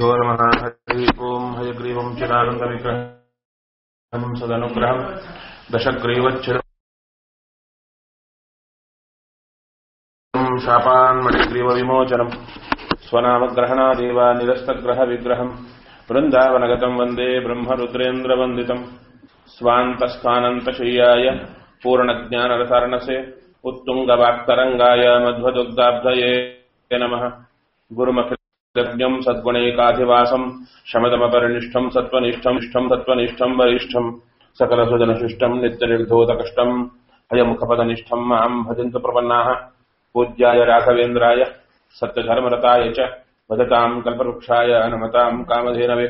यो नमः हरि ओम् हयग्रीवम् चिदानन्दविग्रहम् सदनुग्रहम् दशग्रीवच्छिदम् शापान्मणिग्रीवविमोचनम् स्वनामग्रहणादेव निरस्तग्रहविग्रहम् वृन्दावनगतम् वन्दे ब्रह्मरुद्रेन्द्रवन्दितम् स्वान्तस्थानन्तशय्याय पूर्णज्ञानरसार्णसे उत्तुङ्गवाक्तरङ्गाय मध्वदुग्धाब्धये नमः गुरुमखिलज्ञम् सद्गुणैकाधिवासम् शमदमपरिनिष्ठम् सत्त्वनिष्ठम् इष्ठम् सत्त्वनिष्ठम् वरिष्ठम् सकलसुजनशिष्टम् नित्यनिर्धोतकष्टम् हयमुखपदनिष्ठम् माम् भजन्तु प्रपन्नाः पूज्याय राघवेन्द्राय सत्यधर्मरताय च भजताम् कल्पवृक्षाय नमताम् कामधेनवे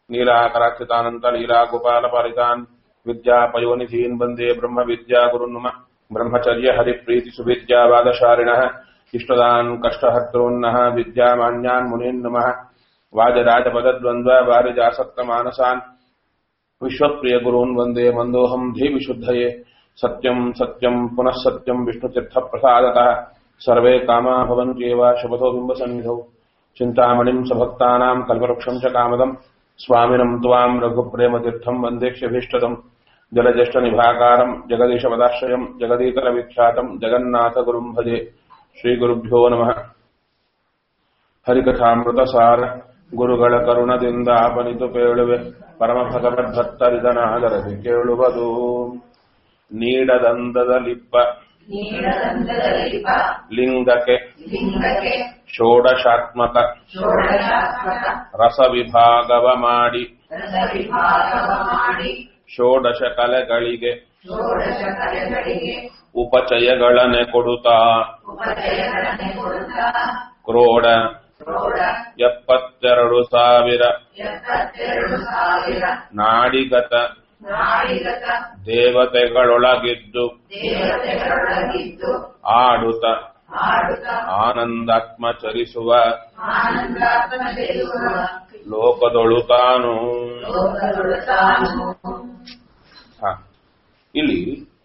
नीलाकराक्षितानन्तलीलागोपालपालितान् विद्यापयोनिधीन् वन्दे ब्रह्मविद्यागुरुन्नुम ब्रह्मचर्य हरिप्रीतिसुविद्यावादशारिणः इष्टदान् कष्टहर्तॄन्नः विद्यामान्यान् मुनीन् नमः वाजराजपदद्वन्द्व वारिजासक्तमानसान् विश्वप्रियगुरून् वन्दे मन्दोऽहम् धीविशुद्धये सत्यम् सत्यम् पुनः सत्यम् विष्णुतीर्थप्रसादतः सर्वे कामा भवन्त्येव शपथो बिम्बसन्निधौ चिन्तामणिम् सभक्तानाम् कल्पवृक्षम् च कामदम् स्वामिनम् त्वाम् रघुप्रेमतीर्थम् वन्देक्ष्यभीष्टदम् जलज्येष्ठनिभाकारम् जगदीशपदाश्रयम् जगदीतरविख्यातम् जगन्नाथगुरुम् भजे ಶ್ರೀಗುರುಭ್ಯೋ ನಮಃ ಹರಿಕಥಾಮೃತಸಾರ ಗುರುಗಳ ಕರುಣದಿಂದ ಆಪನಿತು ಕೇಳುವೆ ಪರಮ ಭಗವದ್ಭಕ್ತರಿದನಾದರದಿ ಕೇಳುವುದು ನೀಡದಂದದ ಲಿಪ್ಪ ನೀಡದಂದದಲ್ಲಿಪ ಲಿಂಗಕ್ಕೆ ಲಿಂಗಕ್ಕೆ ಷೋಡಶಾತ್ಮಕ ಷೋಡಶಾತ್ಮಕ ರಸವಿಭಾಗವ ಮಾಡಿ ರಸವಿಭಾಗವ ಮಾಡಿ ಷೋಡಶ ಕಲೆಗಳಿಗೆ ಷೋಡಶ ಕಲೆಗಳಿಗೆ ಉಪಚಯಗಳನ್ನೇ ಕೊಡುತ್ತಾ ಉಪಚಯಗಳನ್ನೇ ಕೊಡುತ್ತಾ ಕ್ರೋಡ ಕ್ರೋಢ ಎಪ್ಪತ್ತೆರಡು ಸಾವಿರ ಎಪ್ಪತ್ತೆರಡು ಸಾವಿರ ನಾಡಿಗತ ನಾಡಿಗತ ದೇವತೆಗಳೊಳಗಿದ್ದು ದೇವತೆಗಳೊಳಗಿದ್ದು ಆಡುತ್ತ ಆಡುತ್ತ ಆನಂದಾತ್ಮ ಚರಿಸುವ ಆನಂದಾತ್ಮ ಸೇರುವ ಲೋಕದೊಳು ತಾನು ಲೋಕದೊಳು ತಾನು ಹ. ಇಲ್ಲಿ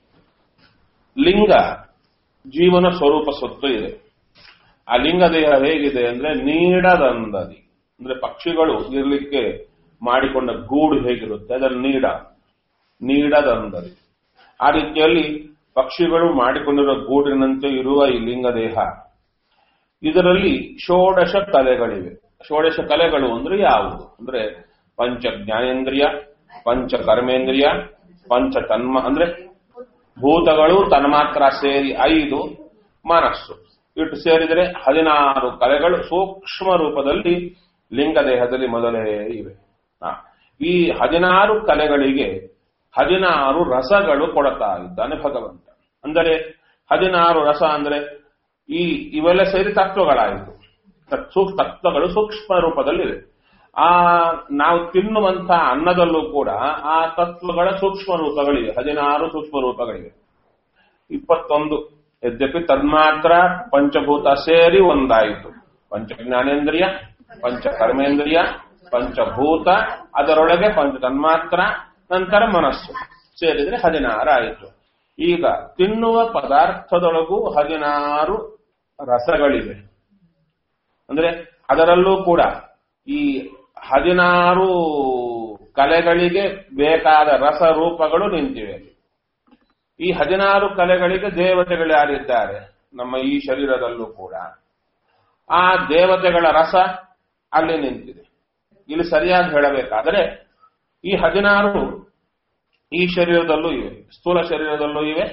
ಲಿಂಗ ಜೀವನ ಸ್ವರೂಪ ಸೊತ್ತು ಇದೆ ಆ ಲಿಂಗ ದೇಹ ಹೇಗಿದೆ ಅಂದ್ರೆ ನೀಡದಂದದಿ ಅಂದ್ರೆ ಪಕ್ಷಿಗಳು ಇರ್ಲಿಕ್ಕೆ ಮಾಡಿಕೊಂಡ ಗೂಡು ಹೇಗಿರುತ್ತೆ ಅದರ ನೀಡ ನೀಡದಂದದಿ ಆ ರೀತಿಯಲ್ಲಿ ಪಕ್ಷಿಗಳು ಮಾಡಿಕೊಂಡಿರುವ ಗೂಡಿನಂತೆ ಇರುವ ಈ ಲಿಂಗ ದೇಹ ಇದರಲ್ಲಿ ಷೋಡಶ ಕಲೆಗಳಿವೆ ಷೋಡಶ ಕಲೆಗಳು ಅಂದ್ರೆ ಯಾವುದು ಅಂದ್ರೆ ಪಂಚ ಜ್ಞಾನೇಂದ್ರಿಯ ಪಂಚ ಕರ್ಮೇಂದ್ರಿಯ ಪಂಚ ತನ್ಮ ಅಂದ್ರೆ ಭೂತಗಳು ತನ್ಮಾತ್ರ ಸೇರಿ ಐದು ಮನಸ್ಸು ಇಟ್ಟು ಸೇರಿದರೆ ಹದಿನಾರು ಕಲೆಗಳು ಸೂಕ್ಷ್ಮ ರೂಪದಲ್ಲಿ ಲಿಂಗ ದೇಹದಲ್ಲಿ ಮೊದಲೇ ಇವೆ ಆ, ಈ ಹದಿನಾರು ಕಲೆಗಳಿಗೆ ಹದಿನಾರು ರಸಗಳು ಕೊಡ್ತಾ ಇದ್ದಾನೆ ಭಗವಂತ ಅಂದರೆ ಹದಿನಾರು ರಸ ಅಂದ್ರೆ ಈ ಇವೆಲ್ಲ ಸೇರಿ ತತ್ವಗಳಾಯಿತು ತತ್- ಸೂಕ್- ತತ್ವಗಳು ಸೂಕ್ಷ್ಮ ರೂಪದಲ್ಲಿವೆ ಆ ನಾವು ತಿನ್ನುವಂತಹ ಅನ್ನದಲ್ಲೂ ಕೂಡ ಆ ತತ್ವಗಳ ಸೂಕ್ಷ್ಮ ರೂಪಗಳಿವೆ ಹದಿನಾರು ಸೂಕ್ಷ್ಮ ರೂಪಗಳಿವೆ ಇಪ್ಪತ್ತೊಂದು ಯದ್ಯಪಿ ತನ್ಮಾತ್ರ ಪಂಚಭೂತ ಸೇರಿ ಒಂದಾಯಿತು ಪಂಚ ಜ್ಞಾನೇಂದ್ರಿಯ ಪಂಚ ಕರ್ಮೇಂದ್ರಿಯ ಪಂಚಭೂತ ಅದರೊಳಗೆ ಪಂಚ ತನ್ಮಾತ್ರ ನಂತರ ಮನಸ್ಸು ಸೇರಿದ್ರೆ ಹದಿನಾರು ಆಯಿತು ಈಗ ತಿನ್ನುವ ಪದಾರ್ಥದೊಳಗೂ ಹದಿನಾರು ರಸಗಳಿವೆ ಅಂದ್ರೆ ಅದರಲ್ಲೂ ಕೂಡ ಈ ಹದಿನಾರು ಕಲೆಗಳಿಗೆ ಬೇಕಾದ ರಸ ರೂಪಗಳು ನಿಂತಿವೆ ಈ ಹದಿನಾರು ಕಲೆಗಳಿಗೆ ದೇವತೆಗಳು ಯಾರಿದ್ದಾರೆ ನಮ್ಮ ಈ ಶರೀರದಲ್ಲೂ ಕೂಡ ಆ ದೇವತೆಗಳ ರಸ ಅಲ್ಲಿ ನಿಂತಿದೆ ಇಲ್ಲಿ ಸರಿಯಾಗಿ ಹೇಳಬೇಕಾದರೆ ಈ ಹದಿನಾರು ಈ ಶರೀರದಲ್ಲೂ ಇವೆ ಸ್ಥೂಲ ಶರೀರದಲ್ಲೂ ಇವೆ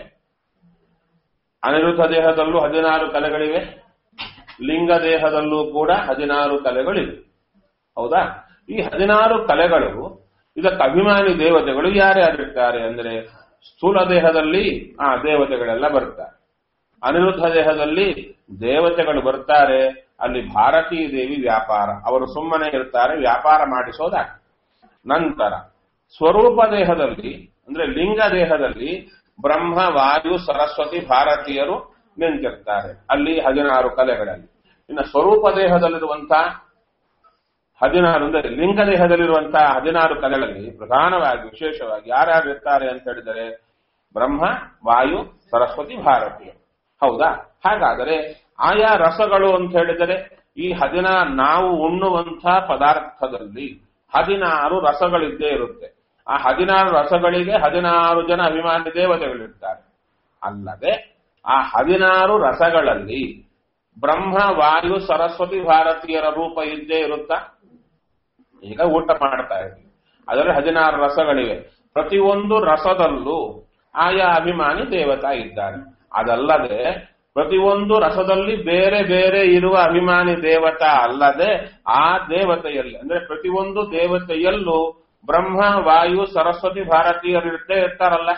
ಅನಿರುದ್ಧ ದೇಹದಲ್ಲೂ ಹದಿನಾರು ಕಲೆಗಳಿವೆ ಲಿಂಗ ದೇಹದಲ್ಲೂ ಕೂಡ ಹದಿನಾರು ಕಲೆಗಳಿವೆ ಹೌದಾ ಈ ಹದಿನಾರು ಕಲೆಗಳು ಇದಕ್ಕೆ ಅಭಿಮಾನಿ ದೇವತೆಗಳು ಯಾರ್ಯಾರಿರ್ತಾರೆ ಅಂದ್ರೆ ಸ್ಥೂಲ ದೇಹದಲ್ಲಿ ಆ ದೇವತೆಗಳೆಲ್ಲ ಬರ್ತಾರೆ ಅನಿರುದ್ಧ ದೇಹದಲ್ಲಿ ದೇವತೆಗಳು ಬರ್ತಾರೆ ಅಲ್ಲಿ ಭಾರತೀ ದೇವಿ ವ್ಯಾಪಾರ ಅವರು ಸುಮ್ಮನೆ ಇರ್ತಾರೆ ವ್ಯಾಪಾರ ಮಾಡಿಸೋದಾಗ್ತದೆ ನಂತರ ಸ್ವರೂಪ ದೇಹದಲ್ಲಿ ಅಂದ್ರೆ ಲಿಂಗ ದೇಹದಲ್ಲಿ ಬ್ರಹ್ಮ ವಾಯು ಸರಸ್ವತಿ ಭಾರತೀಯರು ನಿಂತಿರ್ತಾರೆ ಅಲ್ಲಿ ಹದಿನಾರು ಕಲೆಗಳಲ್ಲಿ ಇನ್ನು ಸ್ವರೂಪ ದೇಹದಲ್ಲಿರುವಂತಹ ಹದಿನಾರು ಅಂದ್ರೆ ಲಿಂಗ ದೇಹದಲ್ಲಿರುವಂತಹ ಹದಿನಾರು ಕಲೆಗಳಲ್ಲಿ ಪ್ರಧಾನವಾಗಿ ವಿಶೇಷವಾಗಿ ಯಾರ್ಯಾರು ಇರ್ತಾರೆ ಅಂತ ಹೇಳಿದರೆ ಬ್ರಹ್ಮ ವಾಯು ಸರಸ್ವತಿ ಭಾರತೀಯ ಹೌದಾ ಹಾಗಾದರೆ ಆಯಾ ರಸಗಳು ಅಂತ ಹೇಳಿದರೆ ಈ ಹದಿನಾರು ನಾವು ಉಣ್ಣುವಂಥ ಪದಾರ್ಥದಲ್ಲಿ ಹದಿನಾರು ರಸಗಳಿದ್ದೇ ಇರುತ್ತೆ ಆ ಹದಿನಾರು ರಸಗಳಿಗೆ ಹದಿನಾರು ಜನ ಅಭಿಮಾನಿ ದೇವತೆಗಳಿರ್ತಾರೆ ಅಲ್ಲದೆ ಆ ಹದಿನಾರು ರಸಗಳಲ್ಲಿ ಬ್ರಹ್ಮ ವಾಯು ಸರಸ್ವತಿ ಭಾರತೀಯರ ರೂಪ ಇದ್ದೇ ಇರುತ್ತಾ ಈಗ ಊಟ ಮಾಡ್ತಾ ಇದ್ದೀವಿ ಅದರಲ್ಲಿ ಹದಿನಾರು ರಸಗಳಿವೆ ಪ್ರತಿಯೊಂದು ರಸದಲ್ಲೂ ಆಯಾ ಅಭಿಮಾನಿ ದೇವತಾ ಇದ್ದಾರೆ ಅದಲ್ಲದೆ ಪ್ರತಿಯೊಂದು ರಸದಲ್ಲಿ ಬೇರೆ ಬೇರೆ ಇರುವ ಅಭಿಮಾನಿ ದೇವತಾ ಅಲ್ಲದೆ ಆ ದೇವತೆಯಲ್ಲಿ ಅಂದ್ರೆ ಪ್ರತಿಯೊಂದು ದೇವತೆಯಲ್ಲೂ ಬ್ರಹ್ಮ ವಾಯು ಸರಸ್ವತಿ ಭಾರತೀಯರು ಇರ್ತೇ ಇರ್ತಾರಲ್ಲ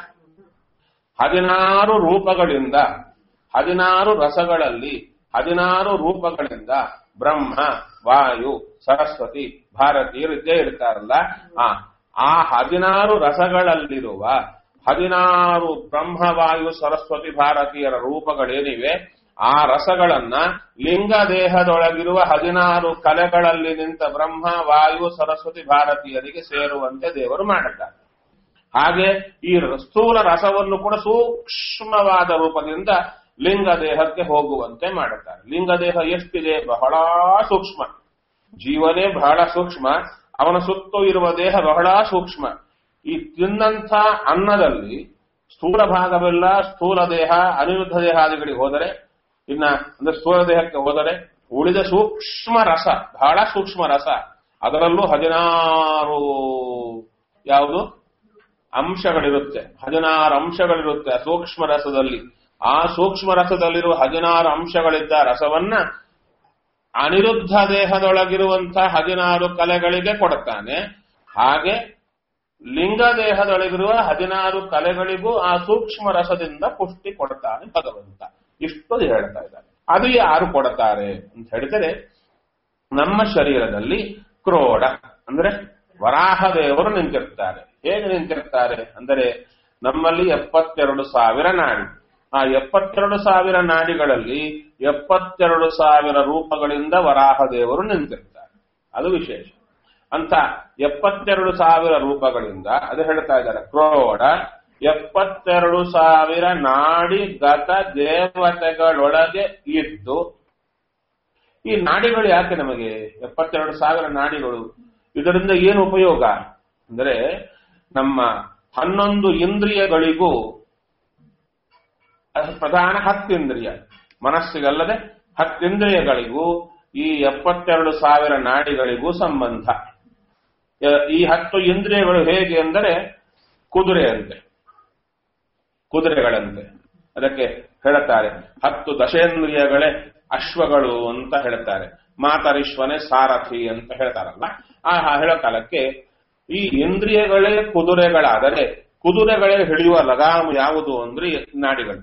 ಹದಿನಾರು ರೂಪಗಳಿಂದ ಹದಿನಾರು ರಸಗಳಲ್ಲಿ ಹದಿನಾರು ರೂಪಗಳಿಂದ ಬ್ರಹ್ಮ ವಾಯು ಸರಸ್ವತಿ ಭಾರತೀಯರು ಇದ್ದೇ ಇರ್ತಾರಲ್ಲ ಆ ಆ ಹದಿನಾರು ರಸಗಳಲ್ಲಿರುವ ಹದಿನಾರು ಬ್ರಹ್ಮ ವಾಯು ಸರಸ್ವತಿ ಭಾರತೀಯರ ರೂಪಗಳೇನಿವೆ ಆ ರಸಗಳನ್ನ ಲಿಂಗ ದೇಹದೊಳಗಿರುವ ಹದಿನಾರು ಕಲೆಗಳಲ್ಲಿ ನಿಂತ ಬ್ರಹ್ಮ ವಾಯು ಸರಸ್ವತಿ ಭಾರತೀಯರಿಗೆ ಸೇರುವಂತೆ ದೇವರು ಮಾಡುತ್ತಾರೆ ಹಾಗೆ ಈ ಸ್ಥೂಲ ರಸವನ್ನು ಕೂಡ ಸೂಕ್ಷ್ಮವಾದ ರೂಪದಿಂದ ಲಿಂಗ ದೇಹಕ್ಕೆ ಹೋಗುವಂತೆ ಮಾಡುತ್ತಾರೆ ಲಿಂಗ ದೇಹ ಎಷ್ಟಿದೆ ಬಹಳ ಸೂಕ್ಷ್ಮ ಜೀವನೇ ಬಹಳ ಸೂಕ್ಷ್ಮ ಅವನ ಸುತ್ತು ಇರುವ ದೇಹ ಬಹಳ ಸೂಕ್ಷ್ಮ ಈ ತಿನ್ನಂಥ ಅನ್ನದಲ್ಲಿ ಸ್ಥೂಲ ಭಾಗವೆಲ್ಲ ಸ್ಥೂಲ ದೇಹ ಅನಿರುದ್ಧ ದೇಹಾದಿಗಳಿಗೆ ಹೋದರೆ ಇನ್ನ ಅಂದ್ರೆ ಸ್ಥೂಲ ದೇಹಕ್ಕೆ ಹೋದರೆ ಉಳಿದ ಸೂಕ್ಷ್ಮ ರಸ ಬಹಳ ಸೂಕ್ಷ್ಮ ರಸ ಅದರಲ್ಲೂ ಹದಿನಾರು ಯಾವುದು ಅಂಶಗಳಿರುತ್ತೆ ಹದಿನಾರು ಅಂಶಗಳಿರುತ್ತೆ ಆ ಸೂಕ್ಷ್ಮ ರಸದಲ್ಲಿ ಆ ಸೂಕ್ಷ್ಮ ರಸದಲ್ಲಿರುವ ಹದಿನಾರು ಅಂಶಗಳಿದ್ದ ರಸವನ್ನ ಅನಿರುದ್ಧ ದೇಹದೊಳಗಿರುವಂತಹ ಹದಿನಾರು ಕಲೆಗಳಿಗೆ ಕೊಡುತ್ತಾನೆ ಹಾಗೆ ಲಿಂಗ ದೇಹದೊಳಗಿರುವ ಹದಿನಾರು ಕಲೆಗಳಿಗೂ ಆ ಸೂಕ್ಷ್ಮ ರಸದಿಂದ ಪುಷ್ಟಿ ಕೊಡ್ತಾನೆ ಭಗವಂತ ಇಷ್ಟು ಹೇಳ್ತಾ ಇದ್ದಾರೆ ಅದು ಯಾರು ಕೊಡ್ತಾರೆ ಅಂತ ಹೇಳಿದರೆ ನಮ್ಮ ಶರೀರದಲ್ಲಿ ಕ್ರೋಡ ಅಂದ್ರೆ ವರಾಹ ದೇವರು ನಿಂತಿರ್ತಾರೆ ಹೇಗೆ ನಿಂತಿರ್ತಾರೆ ಅಂದರೆ ನಮ್ಮಲ್ಲಿ ಎಪ್ಪತ್ತೆರಡು ಸಾವಿರ ನಾಡಿ ಆ ಎಪ್ಪತ್ತೆರಡು ಸಾವಿರ ನಾಡಿಗಳಲ್ಲಿ ಎಪ್ಪತ್ತೆರಡು ಸಾವಿರ ರೂಪಗಳಿಂದ ವರಾಹ ದೇವರು ನಿಂತಿರ್ತಾರೆ ಅದು ವಿಶೇಷ ಅಂತ ಎಪ್ಪತ್ತೆರಡು ಸಾವಿರ ರೂಪಗಳಿಂದ ಅದು ಹೇಳ್ತಾ ಇದ್ದಾರೆ ಕ್ರೋಡ ಎಪ್ಪತ್ತೆರಡು ಸಾವಿರ ನಾಡಿ ಗತ ದೇವತೆಗಳೊಳಗೆ ಇದ್ದು ಈ ನಾಡಿಗಳು ಯಾಕೆ ನಮಗೆ ಎಪ್ಪತ್ತೆರಡು ಸಾವಿರ ನಾಡಿಗಳು ಇದರಿಂದ ಏನು ಉಪಯೋಗ ಅಂದ್ರೆ ನಮ್ಮ ಹನ್ನೊಂದು ಇಂದ್ರಿಯಗಳಿಗೂ ಅದು ಪ್ರಧಾನ ಹತ್ತಿಂದ್ರಿಯ ಮನಸ್ಸಿಗಲ್ಲದೆ ಹತ್ತಿಂದ್ರಿಯಗಳಿಗೂ ಈ ಎಪ್ಪತ್ತೆರಡು ಸಾವಿರ ನಾಡಿಗಳಿಗೂ ಸಂಬಂಧ ಈ ಹತ್ತು ಇಂದ್ರಿಯಗಳು ಹೇಗೆ ಅಂದರೆ ಕುದುರೆಯಂತೆ ಕುದುರೆಗಳಂತೆ ಅದಕ್ಕೆ ಹೇಳುತ್ತಾರೆ ಹತ್ತು ದಶೇಂದ್ರಿಯಗಳೇ ಅಶ್ವಗಳು ಅಂತ ಹೇಳ್ತಾರೆ ಮಾತರಿಶ್ವನೇ ಸಾರಥಿ ಅಂತ ಹೇಳ್ತಾರಲ್ಲ ಆ ಹೇಳೋ ಕಾಲಕ್ಕೆ ಈ ಇಂದ್ರಿಯಗಳೇ ಕುದುರೆಗಳಾದರೆ ಕುದುರೆಗಳೇ ಹಿಡಿಯುವ ಲಗಾಮು ಯಾವುದು ಅಂದ್ರೆ ನಾಡಿಗಳು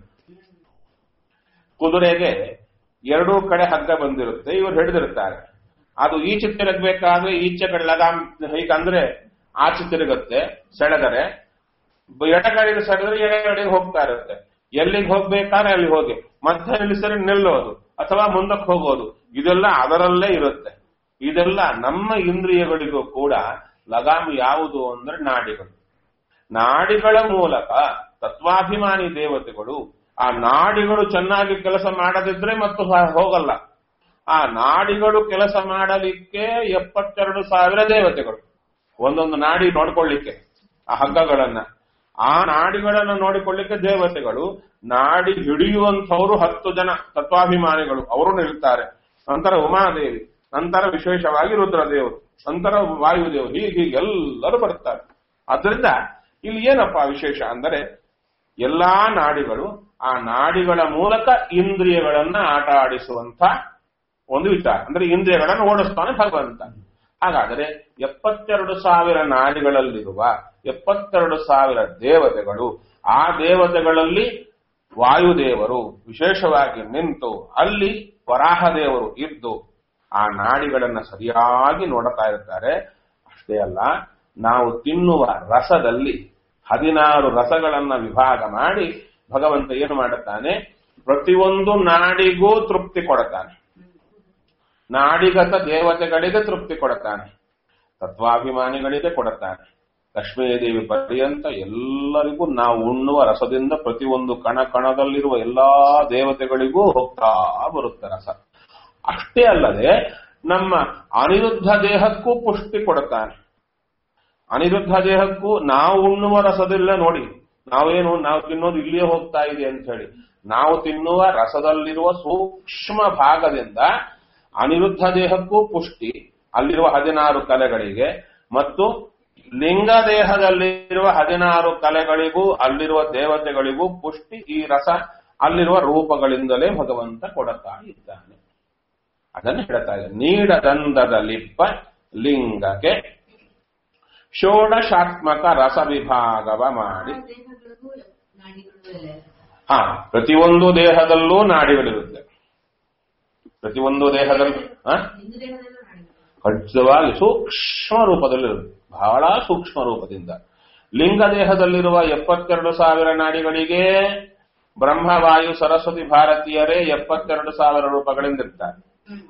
ಕುದುರೆಗೆ ಎರಡೂ ಕಡೆ ಹಗ್ಗ ಬಂದಿರುತ್ತೆ ಇವರು ಹಿಡಿದಿರ್ತಾರೆ ಅದು ಈಚೆ ತಿರುಗಬೇಕಾದ್ರೆ ಈಚೆ ಕಡೆ ಲಗಾಮ್ ಹೀಗಂದ್ರೆ ಆಚೆ ತಿರುಗುತ್ತೆ ಸೆಳೆದರೆ ಎಡಗಡೆಗೆ ಸೆಳೆದ್ರೆ ಎಡಗಡೆಗೆ ಹೋಗ್ತಾ ಇರುತ್ತೆ ಎಲ್ಲಿಗೆ ಹೋಗ್ಬೇಕಾದ್ರೆ ಅಲ್ಲಿ ಹೋಗಿ ಮತ್ತೆ ನಿಲ್ಲಿಸಿದ್ರೆ ನಿಲ್ಲೋದು ಅಥವಾ ಮುಂದಕ್ಕೆ ಹೋಗೋದು ಇದೆಲ್ಲ ಅದರಲ್ಲೇ ಇರುತ್ತೆ ಇದೆಲ್ಲ ನಮ್ಮ ಇಂದ್ರಿಯಗಳಿಗೂ ಕೂಡ ಲಗಾಮ್ ಯಾವುದು ಅಂದ್ರೆ ನಾಡಿಗಳು ನಾಡಿಗಳ ಮೂಲಕ ತತ್ವಾಭಿಮಾನಿ ದೇವತೆಗಳು ಆ ನಾಡಿಗಳು ಚೆನ್ನಾಗಿ ಕೆಲಸ ಮಾಡದಿದ್ರೆ ಮತ್ತು ಹೋಗಲ್ಲ ಆ ನಾಡಿಗಳು ಕೆಲಸ ಮಾಡಲಿಕ್ಕೆ ಎಪ್ಪತ್ತೆರಡು ಸಾವಿರ ದೇವತೆಗಳು ಒಂದೊಂದು ನಾಡಿ ನೋಡ್ಕೊಳ್ಳಿಕ್ಕೆ ಆ ಹಗ್ಗಗಳನ್ನ ಆ ನಾಡಿಗಳನ್ನ ನೋಡಿಕೊಳ್ಳಿಕ್ಕೆ ದೇವತೆಗಳು ನಾಡಿ ಹಿಡಿಯುವಂಥವರು ಹತ್ತು ಜನ ತತ್ವಾಭಿಮಾನಿಗಳು ಅವರು ನಿಲ್ತಾರೆ ನಂತರ ಉಮಾದೇವಿ ನಂತರ ವಿಶೇಷವಾಗಿ ರುದ್ರದೇವರು ನಂತರ ವಾಯುದೇವರು ಹೀಗೆ ಹೀಗೆ ಎಲ್ಲರೂ ಬರ್ತಾರೆ ಅದರಿಂದ ಇಲ್ಲಿ ಏನಪ್ಪಾ ವಿಶೇಷ ಅಂದರೆ ಎಲ್ಲಾ ನಾಡಿಗಳು ಆ ನಾಡಿಗಳ ಮೂಲಕ ಇಂದ್ರಿಯಗಳನ್ನ ಆಟ ಆಡಿಸುವಂತ ಒಂದು ವಿಚಾರ ಅಂದ್ರೆ ಇಂದ್ರಿಯಗಳನ್ನು ಓಡಿಸ್ತಾನೆ ಭಗವಂತ ಹಾಗಾದರೆ ಎಪ್ಪತ್ತೆರಡು ಸಾವಿರ ನಾಡಿಗಳಲ್ಲಿರುವ ಎಪ್ಪತ್ತೆರಡು ಸಾವಿರ ದೇವತೆಗಳು ಆ ದೇವತೆಗಳಲ್ಲಿ ವಾಯುದೇವರು ವಿಶೇಷವಾಗಿ ನಿಂತು ಅಲ್ಲಿ ವರಾಹದೇವರು ಇದ್ದು ಆ ನಾಡಿಗಳನ್ನ ಸರಿಯಾಗಿ ನೋಡ್ತಾ ಇರ್ತಾರೆ ಅಷ್ಟೇ ಅಲ್ಲ ನಾವು ತಿನ್ನುವ ರಸದಲ್ಲಿ ಹದಿನಾರು ರಸಗಳನ್ನ ವಿಭಾಗ ಮಾಡಿ ಭಗವಂತ ಏನು ಮಾಡುತ್ತಾನೆ ಪ್ರತಿಯೊಂದು ನಾಡಿಗೂ ತೃಪ್ತಿ ಕೊಡುತ್ತಾನೆ ನಾಡಿಗತ ದೇವತೆಗಳಿಗೆ ತೃಪ್ತಿ ಕೊಡುತ್ತಾನೆ ತತ್ವಾಭಿಮಾನಿಗಳಿಗೆ ಕೊಡುತ್ತಾನೆ ಲಕ್ಷ್ಮೀದೇವಿ ಪರ್ಯಂತ ಎಲ್ಲರಿಗೂ ನಾವು ಉಣ್ಣುವ ರಸದಿಂದ ಪ್ರತಿಯೊಂದು ಕಣ ಕಣದಲ್ಲಿರುವ ಎಲ್ಲಾ ದೇವತೆಗಳಿಗೂ ಹೋಗ್ತಾ ಬರುತ್ತೆ ರಸ ಅಷ್ಟೇ ಅಲ್ಲದೆ ನಮ್ಮ ಅನಿರುದ್ಧ ದೇಹಕ್ಕೂ ಪುಷ್ಟಿ ಕೊಡುತ್ತಾನೆ ಅನಿರುದ್ಧ ದೇಹಕ್ಕೂ ನಾವು ಉಣ್ಣುವ ರಸದಿಲ್ಲ ನೋಡಿ ನಾವೇನು ನಾವು ತಿನ್ನೋದು ಇಲ್ಲಿಯೇ ಹೋಗ್ತಾ ಇದೆ ಅಂತ ಹೇಳಿ ನಾವು ತಿನ್ನುವ ರಸದಲ್ಲಿರುವ ಸೂಕ್ಷ್ಮ ಭಾಗದಿಂದ ಅನಿರುದ್ಧ ದೇಹಕ್ಕೂ ಪುಷ್ಟಿ ಅಲ್ಲಿರುವ ಹದಿನಾರು ಕಲೆಗಳಿಗೆ ಮತ್ತು ಲಿಂಗ ದೇಹದಲ್ಲಿರುವ ಹದಿನಾರು ಕಲೆಗಳಿಗೂ ಅಲ್ಲಿರುವ ದೇವತೆಗಳಿಗೂ ಪುಷ್ಟಿ ಈ ರಸ ಅಲ್ಲಿರುವ ರೂಪಗಳಿಂದಲೇ ಭಗವಂತ ಕೊಡುತ್ತಾ ಇದ್ದಾನೆ ಅದನ್ನು ಹೇಳ್ತಾ ಇದೆ ನೀಡದಂದದ ಲಿಪ್ಪ ಲಿಂಗಕ್ಕೆ ಷೋಡಶಾತ್ಮಕ ರಸ ವಿಭಾಗವ ಮಾಡಿ ದೇಹಗಳಿಗೂ ನಾಡಿಗಳು ಇದೆ. ಹಾ ಪ್ರತಿಯೊಂದು ದೇಹದಲ್ಲೂ ನಾಡಿಗಳಿರುತ್ತೆ ಪ್ರತಿಯೊಂದು ದೇಹದಲ್ಲೂ ಹಾ ಹಿಂದೂ ದೇಹದಲ್ಲೂ ನಾಡಿಗಳು ಖಚಿತವಾಗಿ ಸೂಕ್ಷ್ಮ ರೂಪದಲ್ಲಿರುತ್ತೆ ಬಹಳ ಸೂಕ್ಷ್ಮ ರೂಪದಿಂದ ಲಿಂಗ ದೇಹದಲ್ಲಿರುವ ಎಪ್ಪತ್ತೆರಡು ಸಾವಿರ ನಾಡಿಗಳಿಗೆ ಬ್ರಹ್ಮವಾಯು ಸರಸ್ವತಿ ಭಾರತೀಯರೇ ಎಪ್ಪತ್ತೆರಡು ಸಾವಿರ ರೂಪಗಳಿಂದಿರ್ತಾರೆ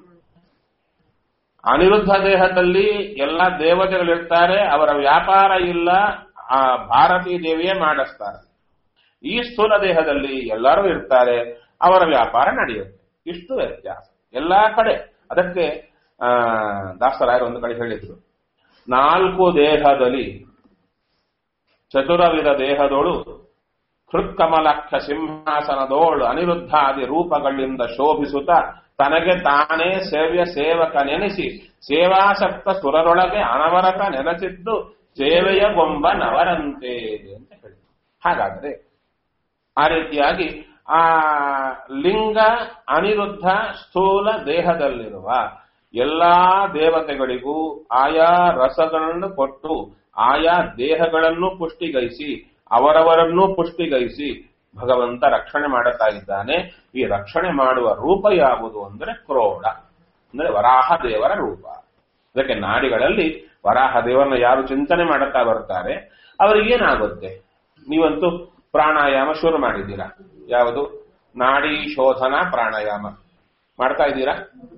ಅನಿರುದ್ಧ ದೇಹದಲ್ಲಿ ಎಲ್ಲ ದೇವತೆಗಳಿರ್ತಾರೆ ಅವರ ವ್ಯಾಪಾರ ಇಲ್ಲ ಆ ಭಾರತೀ ದೇವಿಯೇ ಮಾಡಿಸ್ತಾರೆ ಈ ಸ್ಥೂಲ ದೇಹದಲ್ಲಿ ಎಲ್ಲರೂ ಇರ್ತಾರೆ ಅವರ ವ್ಯಾಪಾರ ನಡೆಯುತ್ತೆ ಇಷ್ಟು ವ್ಯತ್ಯಾಸ ಎಲ್ಲಾ ಕಡೆ ಅದಕ್ಕೆ ಆ ದಾಸರಾಯರು ಒಂದು ಕಡೆ ಹೇಳಿದ್ರು ನಾಲ್ಕು ದೇಹದಲ್ಲಿ ಚತುರವಿಧ ದೇಹದೋಳು ಹೃತ್ಕಮಲಕ್ಷ ಸಿಂಹಾಸನದೋಳು ಅನಿರುದ್ಧಾದಿ ರೂಪಗಳಿಂದ ಶೋಭಿಸುತ್ತ ತನಗೆ ತಾನೇ ಸೇವ್ಯ ಸೇವಕ ನೆನೆಸಿ ಸೇವಾಸಕ್ತ ಸುರರೊಳಗೆ ಅನವರತ ನೆನೆಸಿದ್ದು ಸೇವೆಯ ಗೊಂಬ ನವರಂತೆ ಅಂತ ಹೇಳಿ ಹಾಗಾದರೆ ಆ ರೀತಿಯಾಗಿ ಆ ಲಿಂಗ ಅನಿರುದ್ಧ ಸ್ಥೂಲ ದೇಹದಲ್ಲಿರುವ ಎಲ್ಲಾ ದೇವತೆಗಳಿಗೂ ಆಯಾ ರಸಗಳನ್ನು ಕೊಟ್ಟು ಆಯಾ ದೇಹಗಳನ್ನು ಪುಷ್ಟಿಗೈಸಿ ಅವರವರನ್ನೂ ಪುಷ್ಟಿಗೈಸಿ ಭಗವಂತ ರಕ್ಷಣೆ ಮಾಡುತ್ತಾ ಇದ್ದಾನೆ ಈ ರಕ್ಷಣೆ ಮಾಡುವ ರೂಪ ಯಾವುದು ಅಂದ್ರೆ ಕ್ರೋಡ ಅಂದ್ರೆ ವರಾಹ ದೇವರ ರೂಪ ಅದಕ್ಕೆ ನಾಡಿಗಳಲ್ಲಿ ವರಾಹ ದೇವರನ್ನ ಯಾರು ಚಿಂತನೆ ಮಾಡುತ್ತಾ ಬರ್ತಾರೆ ಅವರಿಗೇನಾಗುತ್ತೆ ನೀವಂತೂ ಪ್ರಾಣಾಯಾಮ ಶುರು ಮಾಡಿದ್ದೀರಾ ಯಾವುದು ನಾಡಿ ಶೋಧನ ಪ್ರಾಣಾಯಾಮ ಮಾಡ್ತಾ ಇದ್ದೀರಾ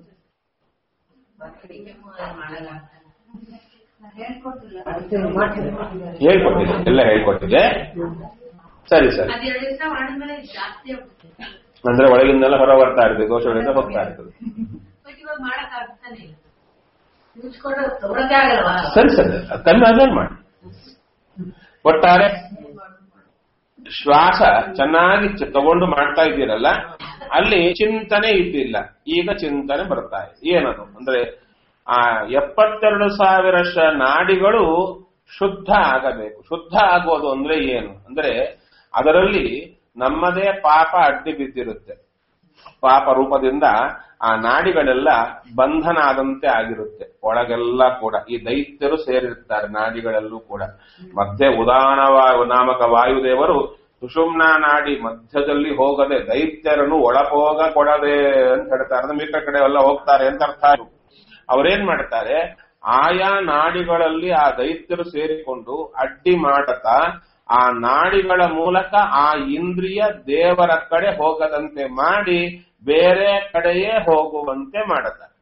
ಮಾಡಲ್ಲ ಹೇಳ್ಕೊಟ್ಟಿದೆ ಎಲ್ಲ ಹೇಳ್ಕೊಟ್ಟಿದೆ ಸರಿ ಸರಿ ಅದೆರಡು ದಿವಸ ಮಾಡಿದ್ಮೇಲೆ ಜಾಸ್ತಿ ಆಗ್ಬಿಡುತ್ತೆ ಅಂದ್ರೆ ಒಳಗಿಂದೆಲ್ಲ ಹೊರ ಬರ್ತಾ ಇರ್ತದೆ ದೋಷಗಳಿಂದ ಹೋಗ್ತಾ ಇರ್ತದೆ ಬಟ್ ಇವಾಗ ಮಾಡಕ್ ಆಗ್ತಾನೆ ಇಲ್ಲ ಮುಚ್ಕೊಂಡು ತಗೊಳಕ್ಕೆ ಆಗಲ್ವಾ ಸರಿ ಸರಿ ಕಮ್ಮಿ ಆದ್ಮೇಲೆ ಮಾಡಿ ಒಟ್ಟಾರೆ ಶ್ವಾಸ ಚೆನ್ನಾಗಿ ಚ- ತಗೊಂಡು ಮಾಡ್ತಾ ಇದ್ದೀರಲ್ಲ ಅಲ್ಲಿ ಚಿಂತನೆ ಇದ್ದಿಲ್ಲ ಈಗ ಚಿಂತನೆ ಬರ್ತಾ ಇದೆ ಏನದು ಅಂದ್ರೆ ಆ ಎಪ್ಪತ್ತೆರಡು ಸಾವಿರ ಶ- ನಾಡಿಗಳು ಶುದ್ಧ ಆಗಬೇಕು ಶುದ್ಧ ಆಗೋದು ಅಂದ್ರೆ ಏನು ಅಂದ್ರೆ ಅದರಲ್ಲಿ ನಮ್ಮದೇ ಪಾಪ ಅಡ್ಡಿ ಬಿದ್ದಿರುತ್ತೆ ಪಾಪ ರೂಪದಿಂದ ಆ ನಾಡಿಗಳೆಲ್ಲ ಬಂಧನ ಆದಂತೆ ಆಗಿರುತ್ತೆ ಒಳಗೆಲ್ಲ ಕೂಡ ಈ ದೈತ್ಯರು ಸೇರಿರ್ತಾರೆ ನಾಡಿಗಳಲ್ಲೂ ಕೂಡ ಮಧ್ಯೆ ಉದಾನ ವಾಯು ನಾಮಕ ವಾಯುದೇವರು ಸುಷುಮ್ನ ನಾಡಿ ಮಧ್ಯದಲ್ಲಿ ಹೋಗದೆ ದೈತ್ಯರನ್ನು ಒಳಪೋಗ ಕೊಡದೆ ಅಂತ ಹೇಳ್ತಾರೆ ಅಂದ್ರೆ ಮಿಕ್ಕ ಕಡೆ ಎಲ್ಲ ಹೋಗ್ತಾರೆ ಅಂತ ಅರ್ಥ ಅವರೇನ್ ಮಾಡ್ತಾರೆ ಆಯಾ ನಾಡಿಗಳಲ್ಲಿ ಆ ದೈತ್ಯರು ಸೇರಿಕೊಂಡು ಅಡ್ಡಿ ಮಾಡತಾ ಆ ನಾಡಿಗಳ ಮೂಲಕ ಆ ಇಂದ್ರಿಯ ದೇವರ ಕಡೆ ಹೋಗದಂತೆ ಮಾಡಿ ಬೇರೆ ಕಡೆಯೇ ಹೋಗುವಂತೆ ಮಾಡುತ್ತಾರೆ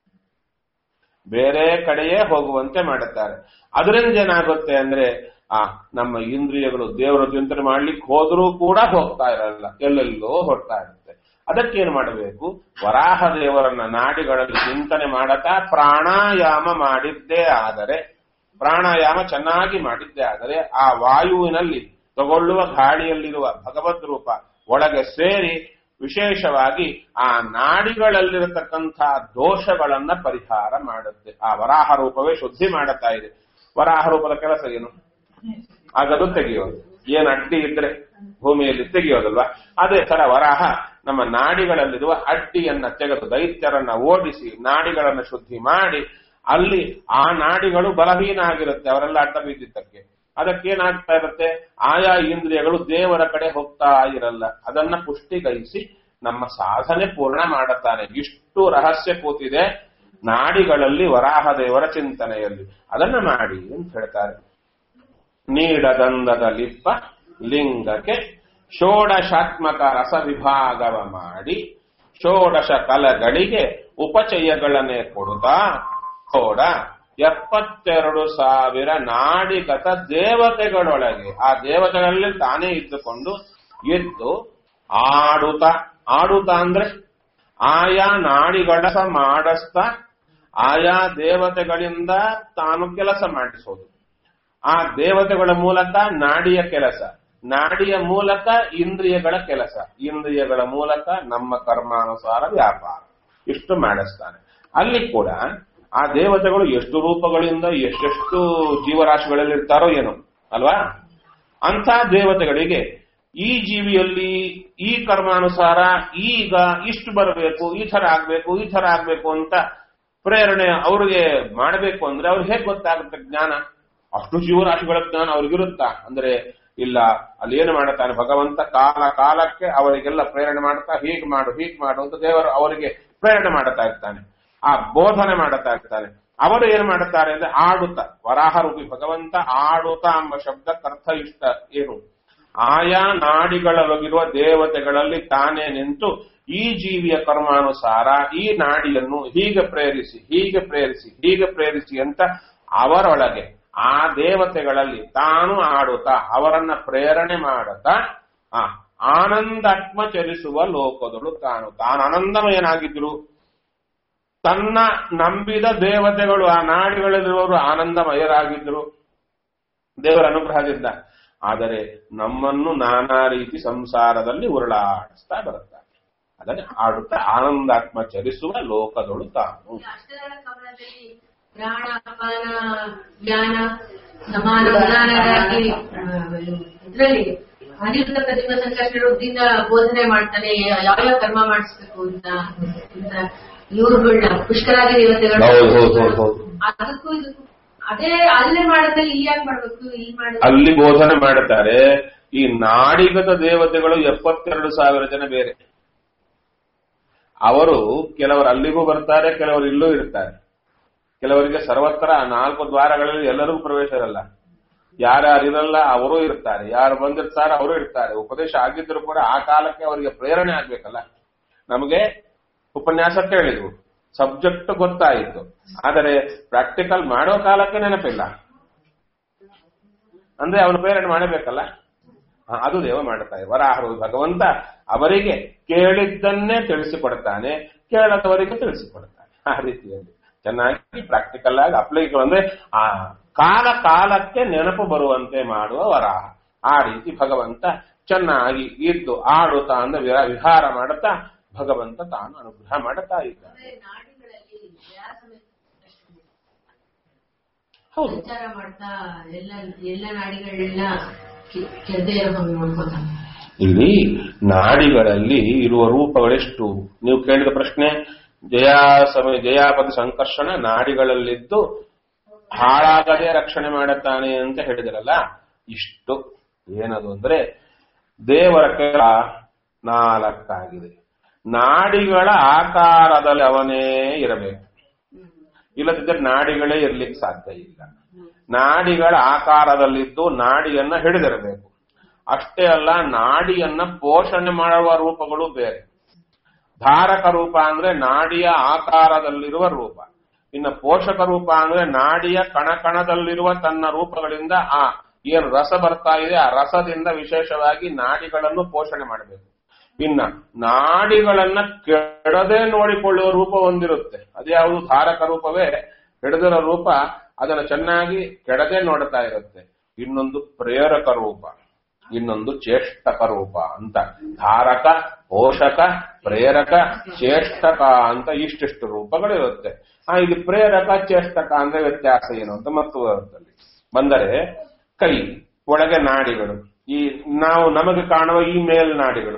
ಬೇರೆ ಕಡೆಯೇ ಹೋಗುವಂತೆ ಮಾಡುತ್ತಾರೆ ಅದರಿಂದ ಏನಾಗುತ್ತೆ ಅಂದ್ರೆ ಆ ನಮ್ಮ ಇಂದ್ರಿಯಗಳು ದೇವರ ಚಿಂತನೆ ಮಾಡ್ಲಿಕ್ಕೆ ಹೋದ್ರೂ ಕೂಡ ಹೋಗ್ತಾ ಇರಲ್ಲ ಎಲ್ಲೆಲ್ಲೋ ಹೊರಡ್ತಾ ಇರುತ್ತೆ ಅದಕ್ಕೇನು ಮಾಡಬೇಕು ವರಾಹ ದೇವರನ್ನ ನಾಡಿಗಳಲ್ಲಿ ಚಿಂತನೆ ಮಾಡತಾ ಪ್ರಾಣಾಯಾಮ ಮಾಡಿದ್ದೇ ಆದರೆ ಪ್ರಾಣಾಯಾಮ ಚೆನ್ನಾಗಿ ಮಾಡಿದ್ದೇ ಆದರೆ ಆ ವಾಯುವಿನಲ್ಲಿ ತಗೊಳ್ಳುವ ಗಾಳಿಯಲ್ಲಿರುವ ಭಗವದ್ ರೂಪ ಒಳಗೆ ಸೇರಿ ವಿಶೇಷವಾಗಿ ಆ ನಾಡಿಗಳಲ್ಲಿರತಕ್ಕಂಥ ದೋಷಗಳನ್ನ ಪರಿಹಾರ ಮಾಡುತ್ತೆ ಆ ವರಾಹ ರೂಪವೇ ಶುದ್ಧಿ ಮಾಡುತ್ತಾ ಇದೆ ವರಾಹ ರೂಪದ ಕೆಲಸ ಏನು ಆಗದು ತೆಗೆಯೋದು ಏನ್ ಅಡ್ಡಿ ಇದ್ರೆ ಭೂಮಿಯಲ್ಲಿ ತೆಗೆಯೋದಲ್ವಾ ಅದೇ ತರ ವರಾಹ ನಮ್ಮ ನಾಡಿಗಳಲ್ಲಿರುವ ಅಡ್ಡಿಯನ್ನ ತೆಗೆದು ದೈತ್ಯರನ್ನ ಓಡಿಸಿ ನಾಡಿಗಳನ್ನ ಶುದ್ಧಿ ಮಾಡಿ ಅಲ್ಲಿ ಆ ನಾಡಿಗಳು ಬಲಹೀನ ಆಗಿರುತ್ತೆ ಅವರೆಲ್ಲ ಅಡ್ಡ ಬಿದ್ದಿದ್ದಕ್ಕೆ ಅದಕ್ಕೇನಾಗ್ತಾ ಇರುತ್ತೆ ಆಯಾ ಇಂದ್ರಿಯಗಳು ದೇವರ ಕಡೆ ಹೋಗ್ತಾ ಇರಲ್ಲ ಅದನ್ನ ಪುಷ್ಟಿಗೈಸಿ ನಮ್ಮ ಸಾಧನೆ ಪೂರ್ಣ ಮಾಡುತ್ತಾನೆ ಇಷ್ಟು ರಹಸ್ಯ ಕೂತಿದೆ ನಾಡಿಗಳಲ್ಲಿ ವರಾಹ ದೇವರ ಚಿಂತನೆಯಲ್ಲಿ ಅದನ್ನ ಮಾಡಿ ಅಂತ ಹೇಳ್ತಾರೆ ನೀಡದಂದದ ಲಿಪ್ಪ ಲಿಂಗಕ್ಕೆ ಷೋಡಶಾತ್ಮಕ ರಸ ವಿಭಾಗವ ಮಾಡಿ ಷೋಡಶ ಕಲಗಳಿಗೆ ಉಪಚಯಗಳನ್ನೇ ಕೊಡುತ್ತಾ ಕೂಡ ಎಪ್ಪತ್ತೆರಡು ಸಾವಿರ ನಾಡಿಗತ ದೇವತೆಗಳೊಳಗೆ ಆ ದೇವತೆಗಳಲ್ಲಿ ತಾನೇ ಇದ್ದುಕೊಂಡು ಎದ್ದು ಆಡುತ್ತ ಆಡುತ್ತ ಅಂದ್ರೆ ಆಯಾ ನಾಡಿಗಳಸ ಮಾಡಿಸ್ತಾ ಆಯಾ ದೇವತೆಗಳಿಂದ ತಾನು ಕೆಲಸ ಮಾಡಿಸೋದು ಆ ದೇವತೆಗಳ ಮೂಲಕ ನಾಡಿಯ ಕೆಲಸ ನಾಡಿಯ ಮೂಲಕ ಇಂದ್ರಿಯಗಳ ಕೆಲಸ ಇಂದ್ರಿಯಗಳ ಮೂಲಕ ನಮ್ಮ ಕರ್ಮಾನುಸಾರ ವ್ಯಾಪಾರ ಇಷ್ಟು ಮಾಡಿಸ್ತಾನೆ ಅಲ್ಲಿ ಕೂಡ ಆ ದೇವತೆಗಳು ಎಷ್ಟು ರೂಪಗಳಿಂದ ಎಷ್ಟೆಷ್ಟು ಜೀವರಾಶಿಗಳಲ್ಲಿ ಇರ್ತಾರೋ ಏನೋ ಅಲ್ವಾ ಅಂಥ ದೇವತೆಗಳಿಗೆ ಈ ಜೀವಿಯಲ್ಲಿ ಈ ಕರ್ಮಾನುಸಾರ ಈಗ ಇಷ್ಟು ಬರಬೇಕು ಈ ತರ ಆಗ್ಬೇಕು ಈ ತರ ಆಗ್ಬೇಕು ಅಂತ ಪ್ರೇರಣೆ ಅವ್ರಿಗೆ ಮಾಡಬೇಕು ಅಂದ್ರೆ ಅವ್ರಿಗೆ ಹೇಗೆ ಗೊತ್ತಾಗುತ್ತೆ ಜ್ಞಾನ ಅಷ್ಟು ಜೀವರಾಶಿಗಳ ಜ್ಞಾನ ಅವ್ರಿಗಿರುತ್ತಾ ಅಂದ್ರೆ ಇಲ್ಲ ಅಲ್ಲಿ ಏನು ಮಾಡುತ್ತಾನೆ ಭಗವಂತ ಕಾಲ ಕಾಲಕ್ಕೆ ಅವರಿಗೆಲ್ಲ ಪ್ರೇರಣೆ ಮಾಡ್ತಾ ಹೀಗೆ ಮಾಡು ಹೀಗೆ ಮಾಡು ಅಂತ ದೇವರು ಅವರಿಗೆ ಪ್ರೇರಣೆ ಮಾಡುತ್ತಾ ಇರ್ತಾನೆ ಆ ಬೋಧನೆ ಮಾಡುತ್ತಾ ಇರ್ತಾನೆ ಅವರು ಏನು ಮಾಡುತ್ತಾರೆ ಅಂದ್ರೆ ಆಡುತ್ತ ವರಾಹ ರೂಪಿ ಭಗವಂತ ಆಡುತ್ತ ಎಂಬ ಶಬ್ದಕ್ಕರ್ಥ ಇಷ್ಟ ಏನು ಆಯಾ ನಾಡಿಗಳೊಳಗಿರುವ ದೇವತೆಗಳಲ್ಲಿ ತಾನೇ ನಿಂತು ಈ ಜೀವಿಯ ಕರ್ಮಾನುಸಾರ ಈ ನಾಡಿಯನ್ನು ಹೀಗೆ ಪ್ರೇರಿಸಿ ಹೀಗೆ ಪ್ರೇರಿಸಿ ಹೀಗೆ ಪ್ರೇರಿಸಿ ಅಂತ ಅವರೊಳಗೆ ಆ ದೇವತೆಗಳಲ್ಲಿ ತಾನು ಆಡುತ್ತಾ ಅವರನ್ನ ಪ್ರೇರಣೆ ಮಾಡುತ್ತಾ ಆ ಆನಂದಾತ್ಮ ಚಲಿಸುವ ಲೋಕದಳು ತಾನು ತಾನು ಆನಂದಮಯನಾಗಿದ್ರು ತನ್ನ ನಂಬಿದ ದೇವತೆಗಳು ಆ ನಾಡಿಗಳಲ್ಲಿರುವವರು ಆನಂದಮಯರಾಗಿದ್ರು ದೇವರ ಅನುಗ್ರಹದಿಂದ ಆದರೆ ನಮ್ಮನ್ನು ನಾನಾ ರೀತಿ ಸಂಸಾರದಲ್ಲಿ ಉರುಳಾಡಿಸ್ತಾ ಬರುತ್ತಾರೆ ಅದನ್ನೇ ಆಡುತ್ತಾ ಆನಂದಾತ್ಮ ಚಲಿಸುವ ಲೋಕದಳು ತಾನು ಅಷ್ಟರ ಕಮಲದಲ್ಲಿ ಪ್ರಾಣ ಅಪಾನ ಜ್ಞಾನ ಸಮಾನ ಉದಾಹರಣೆಗಾಗಿ ಇದರಲ್ಲಿ ಅನಿರುದ್ಧ ಪ್ರತಿಮಾ ಸಂಕಷ್ಟ ವೃದ್ಧಿಯಿಂದ ಬೋಧನೆ ಮಾಡ್ತಾನೆ ಯಾವ್ಯಾವ ಕರ್ಮ ಮಾಡಿಸ್ಬೇಕು ಅಂತ ಅಂತ ಇವ್ರುಗಳನ್ನ ಪುಷ್ಕರಾದಿ ದೇವತೆಗಳು ಹೌದು, ಹೌದು, ಹೌದು, ಹೌದು. ಅದಕ್ಕೂ ಇದಕ್ಕೂ ಅದೇ ಅಲ್ಲೇ ಮಾಡಿದ್ರೆ ಇಲ್ಲಿ ಯಾಕೆ ಮಾಡ್ಬೇಕು ಇಲ್ಲಿ ಮಾಡಿದ್ರೆ ಅಲ್ಲಿ ಬೋಧನೆ ಮಾಡುತ್ತಾರೆ ಈ ನಾಡಿಗತ ದೇವತೆಗಳು ಎಪ್ಪತ್ತೆರಡು ಸಾವಿರ ಜನ ಬೇರೆ ಅವರು ಕೆಲವರು ಅಲ್ಲಿಗೂ ಬರ್ತಾರೆ ಕೆಲವರು ಇಲ್ಲೂ ಇರ್ತಾರೆ ಕೆಲವರಿಗೆ ಸರ್ವತ್ರ ಆ ನಾಲ್ಕು ದ್ವಾರಗಳಲ್ಲಿ ಎಲ್ಲರಿಗೂ ಪ್ರವೇಶ ಇರಲ್ಲ ಯಾರ್ಯಾರು ಇರಲ್ಲ ಅವರು ಇರ್ತಾರೆ ಯಾರು ಬಂದಿರ್ತಾರೆ ಅವರು ಇರ್ತಾರೆ ಉಪದೇಶ ಆಗಿದ್ರು ಕೂಡ ಆ ಕಾಲಕ್ಕೆ ಅವರಿಗೆ ಪ್ರೇರಣೆ ಆಗ್ಬೇಕಲ್ಲ ನಮಗೆ ಉಪನ್ಯಾಸ ಕೇಳಿದ್ವು ಸಬ್ಜೆಕ್ಟ್ ಗೊತ್ತಾಯಿತು ಆದರೆ ಪ್ರಾಕ್ಟಿಕಲ್ ಮಾಡೋ ಕಾಲಕ್ಕೆ ನೆನಪಿಲ್ಲ ಅಂದ್ರೆ ಅವನು ಪ್ರೇರಣೆ ಮಾಡಬೇಕಲ್ಲ ಹ, ಅದು ದೇವ ಮಾಡುತ್ತಾರೆ ವರಾಹರು ಭಗವಂತ ಅವರಿಗೆ ಕೇಳಿದ್ದನ್ನೇ ತಿಳಿಸಿಕೊಡ್ತಾನೆ ಕೇಳದವರಿಗೆ ತಿಳಿಸಿಕೊಡ್ತಾನೆ ಆ ರೀತಿಯಲ್ಲಿ ಚೆನ್ನಾಗಿ ಪ್ರಾಕ್ಟಿಕಲ್ ಆಗಿ ಅಪ್ಲೈಕ್ ಅಂದ್ರೆ ಆ ಕಾಲ ಕಾಲಕ್ಕೆ ನೆನಪು ಬರುವಂತೆ ಮಾಡುವ ವರಾಹ ಆ ರೀತಿ ಭಗವಂತ ಚೆನ್ನಾಗಿ ಇದ್ದು ಆಡುತ್ತಾ ಅಂದ್ರೆ ವಿಹ- ವಿಹಾರ ಮಾಡುತ್ತಾ ಭಗವಂತ ತಾನು ಅನುಗ್ರಹ ಮಾಡುತ್ತಾ ಇದ್ದಾನೆ ಅಂದ್ರೆ ನಾಡಿಗಳಲ್ಲಿ ವ್ಯಾಸ ಹೌದು ಸಂಚಾರ ಮಾಡ್ತಾ ಎಲ್ಲ ಎಲ್ಲ ನಾಡಿಗಳನ್ನ ಕೆ- ಕೆದ್ದೆ ಇರೋ ಹಾಗೆ ನೋಡ್ಕೊತಾನೆ ಇಲ್ಲಿ ನಾಡಿಗಳಲ್ಲಿ ಇರುವ ರೂಪಗಳೆಷ್ಟು ನೀವು ಕೇಳಿದ ಪ್ರಶ್ನೆ ಜಯಾ ಸಮಯ ಜಯಾಪದ ಸಂಕರ್ಷಣ ನಾಡಿಗಳಲ್ಲಿದ್ದು ಹಾಳಾಗದೆ ರಕ್ಷಣೆ ಮಾಡುತ್ತಾನೆ ಅಂತ ಹೇಳಿದ್ರಲ್ಲ ಇಷ್ಟು ಏನದು ಅಂದ್ರೆ ದೇವರ ಕೆಲ ನಾಲ್ಕಾಗಿದೆ ನಾಡಿಗಳ ಆಕಾರದಲ್ಲಿ ಅವನೇ ಇರಬೇಕು ಇಲ್ಲದಿದ್ದರೆ ನಾಡಿಗಳೇ ಇರ್ಲಿಕ್ಕೆ ಸಾಧ್ಯ ಇಲ್ಲ ನಾಡಿಗಳ ಆಕಾರದಲ್ಲಿದ್ದು ನಾಡಿಯನ್ನ ಹಿಡಿದಿರಬೇಕು ಅಷ್ಟೇ ಅಲ್ಲ ನಾಡಿಯನ್ನ ಪೋಷಣೆ ಮಾಡುವ ರೂಪಗಳು ಬೇರೆ ಧಾರಕ ರೂಪ ಅಂದ್ರೆ ನಾಡಿಯ ಆಕಾರದಲ್ಲಿರುವ ರೂಪ ಇನ್ನು ಪೋಷಕ ರೂಪ ಅಂದ್ರೆ ನಾಡಿಯ ಕಣಕಣದಲ್ಲಿರುವ ತನ್ನ ರೂಪಗಳಿಂದ ಆ ಏನು ರಸ ಬರ್ತಾ ಇದೆ ಆ ರಸದಿಂದ ವಿಶೇಷವಾಗಿ ನಾಡಿಗಳನ್ನು ಪೋಷಣೆ ಮಾಡಬೇಕು ಇನ್ನ ನಾಡಿಗಳನ್ನ ಕೆಡದೆ ನೋಡಿಕೊಳ್ಳುವ ರೂಪ ಒಂದಿರುತ್ತೆ ಅದ್ಯಾವುದು ಧಾರಕ ರೂಪವೇ ಹಿಡಿದಿರೋ ರೂಪ ಅದನ್ನ ಚೆನ್ನಾಗಿ ಕೆಡದೆ ನೋಡ್ತಾ ಇರುತ್ತೆ ಇನ್ನೊಂದು ಪ್ರೇರಕ ರೂಪ ಇನ್ನೊಂದು ಚೇಷ್ಟಕ ರೂಪ ಅಂತ ಧಾರಕ ಪೋಷಕ ಪ್ರೇರಕ ಚೇಷ್ಟಕ ಅಂತ ಇಷ್ಟಿಷ್ಟು ರೂಪಗಳಿರುತ್ತೆ ಆ ಇಲ್ಲಿ ಪ್ರೇರಕ ಚೇಷ್ಟಕ ಅಂದ್ರೆ ವ್ಯತ್ಯಾಸ ಏನು ಅಂತ ಮತ್ತು ಬರುತ್ತಲ್ಲಿ ಬಂದರೆ ಕೈ ಒಳಗೆ ನಾಡಿಗಳು ಈ ನಾವು ನಮಗೆ ಕಾಣುವ ಈ ಮೇಲ್ನಾಡಿಗಳು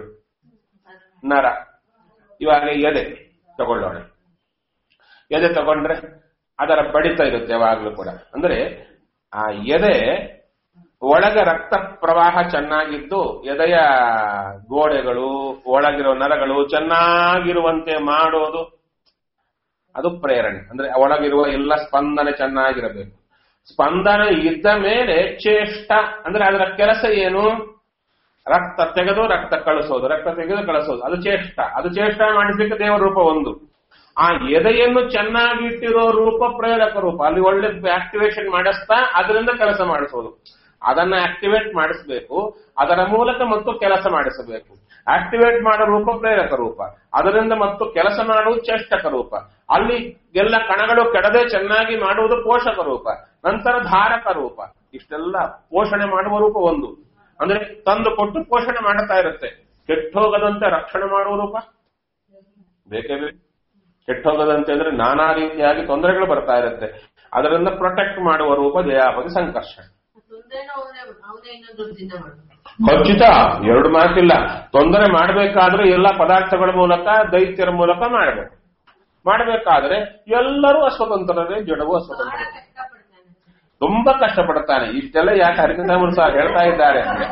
ನರ ಇವಾಗ ಎದೆ ತಗೊಳ್ಳೋಣ ಎದೆ ತಗೊಂಡ್ರೆ ಅದರ ಬಡಿತ ಇರುತ್ತೆ ಯಾವಾಗ್ಲೂ ಕೂಡ ಅಂದ್ರೆ ಆ ಎದೆ ಒಳಗೆ ರಕ್ತ ಪ್ರವಾಹ ಚೆನ್ನಾಗಿದ್ದು ಎದೆಯ ಗೋಡೆಗಳು ಒಳಗಿರೋ ನರಗಳು ಚೆನ್ನಾಗಿರುವಂತೆ ಮಾಡೋದು ಅದು ಪ್ರೇರಣೆ ಅಂದ್ರೆ ಒಳಗಿರುವ ಎಲ್ಲ ಸ್ಪಂದನೆ ಚೆನ್ನಾಗಿರಬೇಕು ಸ್ಪಂದನ ಇದ್ದ ಮೇಲೆ ಚೇಷ್ಟ ಅಂದ್ರೆ ಅದರ ಕೆಲಸ ಏನು ರಕ್ತ ತೆಗೆದು ರಕ್ತ ಕಳಿಸೋದು ರಕ್ತ ತೆಗೆದು ಕಳಿಸೋದು ಅದು ಚೇಷ್ಟ ಅದು ಚೇಷ್ಟ ಮಾಡಿಸ್ಲಿಕ್ಕೆ ದೇವರ ರೂಪ ಒಂದು ಆ ಎದೆಯನ್ನು ಚೆನ್ನಾಗಿ ಇಟ್ಟಿರೋ ರೂಪ ಪ್ರೇರಕ ರೂಪ ಅಲ್ಲಿ ಒಳ್ಳೆ ಆಕ್ಟಿವೇಶನ್ ಮಾಡಿಸ್ತಾ ಅದರಿಂದ ಕೆಲಸ ಮಾಡಿಸೋದು ಅದನ್ನ ಆಕ್ಟಿವೇಟ್ ಮಾಡಿಸಬೇಕು ಅದರ ಮೂಲಕ ಮತ್ತು ಕೆಲಸ ಮಾಡಿಸಬೇಕು ಆಕ್ಟಿವೇಟ್ ಮಾಡೋ ರೂಪ ಪ್ರೇರಕ ರೂಪ ಅದರಿಂದ ಮತ್ತು ಕೆಲಸ ಮಾಡುವುದು ಚೇಷ್ಟಕ ರೂಪ ಅಲ್ಲಿ ಎಲ್ಲ ಕಣಗಳು ಕೆಡದೆ ಚೆನ್ನಾಗಿ ಮಾಡುವುದು ಪೋಷಕ ರೂಪ ನಂತರ ಧಾರಕ ರೂಪ ಇಷ್ಟೆಲ್ಲ ಪೋಷಣೆ ಮಾಡುವ ರೂಪ ಒಂದು ಅಂದ್ರೆ ತಂದು ಕೊಟ್ಟು ಪೋಷಣೆ ಮಾಡುತ್ತಾ ಇರುತ್ತೆ ಕೆಟ್ಟೋಗದಂತೆ ರಕ್ಷಣೆ ಮಾಡುವ ರೂಪ ಬೇಕೇ ಬೇಕು ಕೆಟ್ಟೋಗದಂತೆ ಅಂದ್ರೆ ನಾನಾ ರೀತಿಯಾಗಿ ತೊಂದರೆಗಳು ಬರ್ತಾ ಇರುತ್ತೆ ಅದರಿಂದ ಪ್ರೊಟೆಕ್ಟ್ ಮಾಡುವ ರೂಪ ಜಯಾಪತಿ ಸಂಕರ್ಷಣ ಮುಂದೇನೋ ಅವನೇ ಅವನೇ ಇನ್ನೊಂದು ದುಡ್ಡಿಂದ ಮಾಡು ಖಚಿತ ಎರಡು ಮಾತಿಲ್ಲ ತೊಂದರೆ ಮಾಡಬೇಕಾದ್ರೆ ಎಲ್ಲ ಪದಾರ್ಥಗಳ ಮೂಲಕ ದೈತ್ಯರ ಮೂಲಕ ಮಾಡಬೇಕು ಮಾಡಬೇಕಾದ್ರೆ ಎಲ್ಲರೂ ಅಸ್ವತಂತ್ರರೇ ಜಡವು ಬಹಳ ಅಸ್ವತಂತ್ರ ಕಷ್ಟಪಡ್ತಾನೆ ತುಂಬಾ ಕಷ್ಟಪಡ್ತಾನೆ ಇಷ್ಟೆಲ್ಲ ಯಾಕೆ ಹರಿಕಂದಾಮರು ಸಹ ಹೇಳ್ತಾ ಇದ್ದಾರೆ ಅಂದ್ರೆ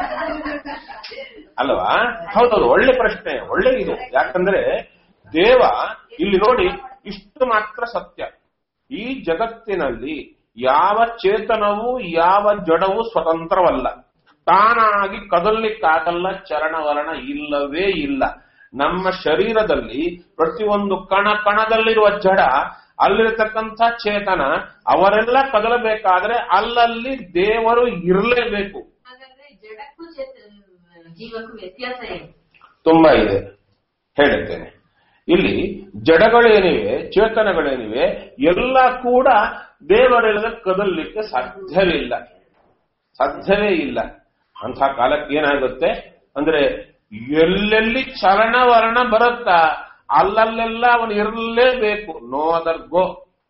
ಅಲ್ವಾ ಹೌದೌದು ಒಳ್ಳೆ ಪ್ರಶ್ನೆ ಒಳ್ಳೆ ಇದು ಯಾಕಂದ್ರೆ ದೇವ ಇಲ್ಲಿ ನೋಡಿ ಇಷ್ಟು ಮಾತ್ರ ಸತ್ಯ ಈ ಜಗತ್ತಿನಲ್ಲಿ ಯಾವ ಚೇತನವು ಯಾವ ಜಡವು ಸ್ವತಂತ್ರವಲ್ಲ ತಾನಾಗಿ ಕದಲಿಕ್ಕಾಗಲ್ಲ ಚರಣವರಣ ಇಲ್ಲವೇ ಇಲ್ಲ ನಮ್ಮ ಶರೀರದಲ್ಲಿ ಪ್ರತಿಯೊಂದು ಕಣ ಕಣದಲ್ಲಿರುವ ಜಡ ಅಲ್ಲಿರತಕ್ಕಂಥ ಚೇತನ ಅವರೆಲ್ಲ ಕದಲಬೇಕಾದ್ರೆ ಅಲ್ಲಲ್ಲಿ ದೇವರು ಇರಲೇಬೇಕು ಹಾಗಾದ್ರೆ ಜಡಕ್ಕೂ ಚೇತ ಜೀವಕ್ಕೂ ವ್ಯತ್ಯಾಸ ಏನು ತುಂಬಾ ಇದೆ ಹೇಳುತ್ತೇನೆ ಇಲ್ಲಿ ಜಡಗಳೇನಿವೆ ಚೇತನಗಳೇನಿವೆ ಎಲ್ಲ ಕೂಡ ದೇವರಿಲ್ಲದ ಕದಲಿಕ್ಕೆ ಸಾಧ್ಯವಿಲ್ಲ ಸಾಧ್ಯವೇ ಇಲ್ಲ ಅಂಥ ಕಾಲಕ್ಕೆ ಏನಾಗುತ್ತೆ ಅಂದ್ರೆ ಎಲ್ಲೆಲ್ಲಿ ಚಲನವಲನ ಬರುತ್ತಾ ಅಲ್ಲಲ್ಲೆಲ್ಲ ಅವನು ಇರಲೇಬೇಕು ನೋ ಅದರ್ ಗೋ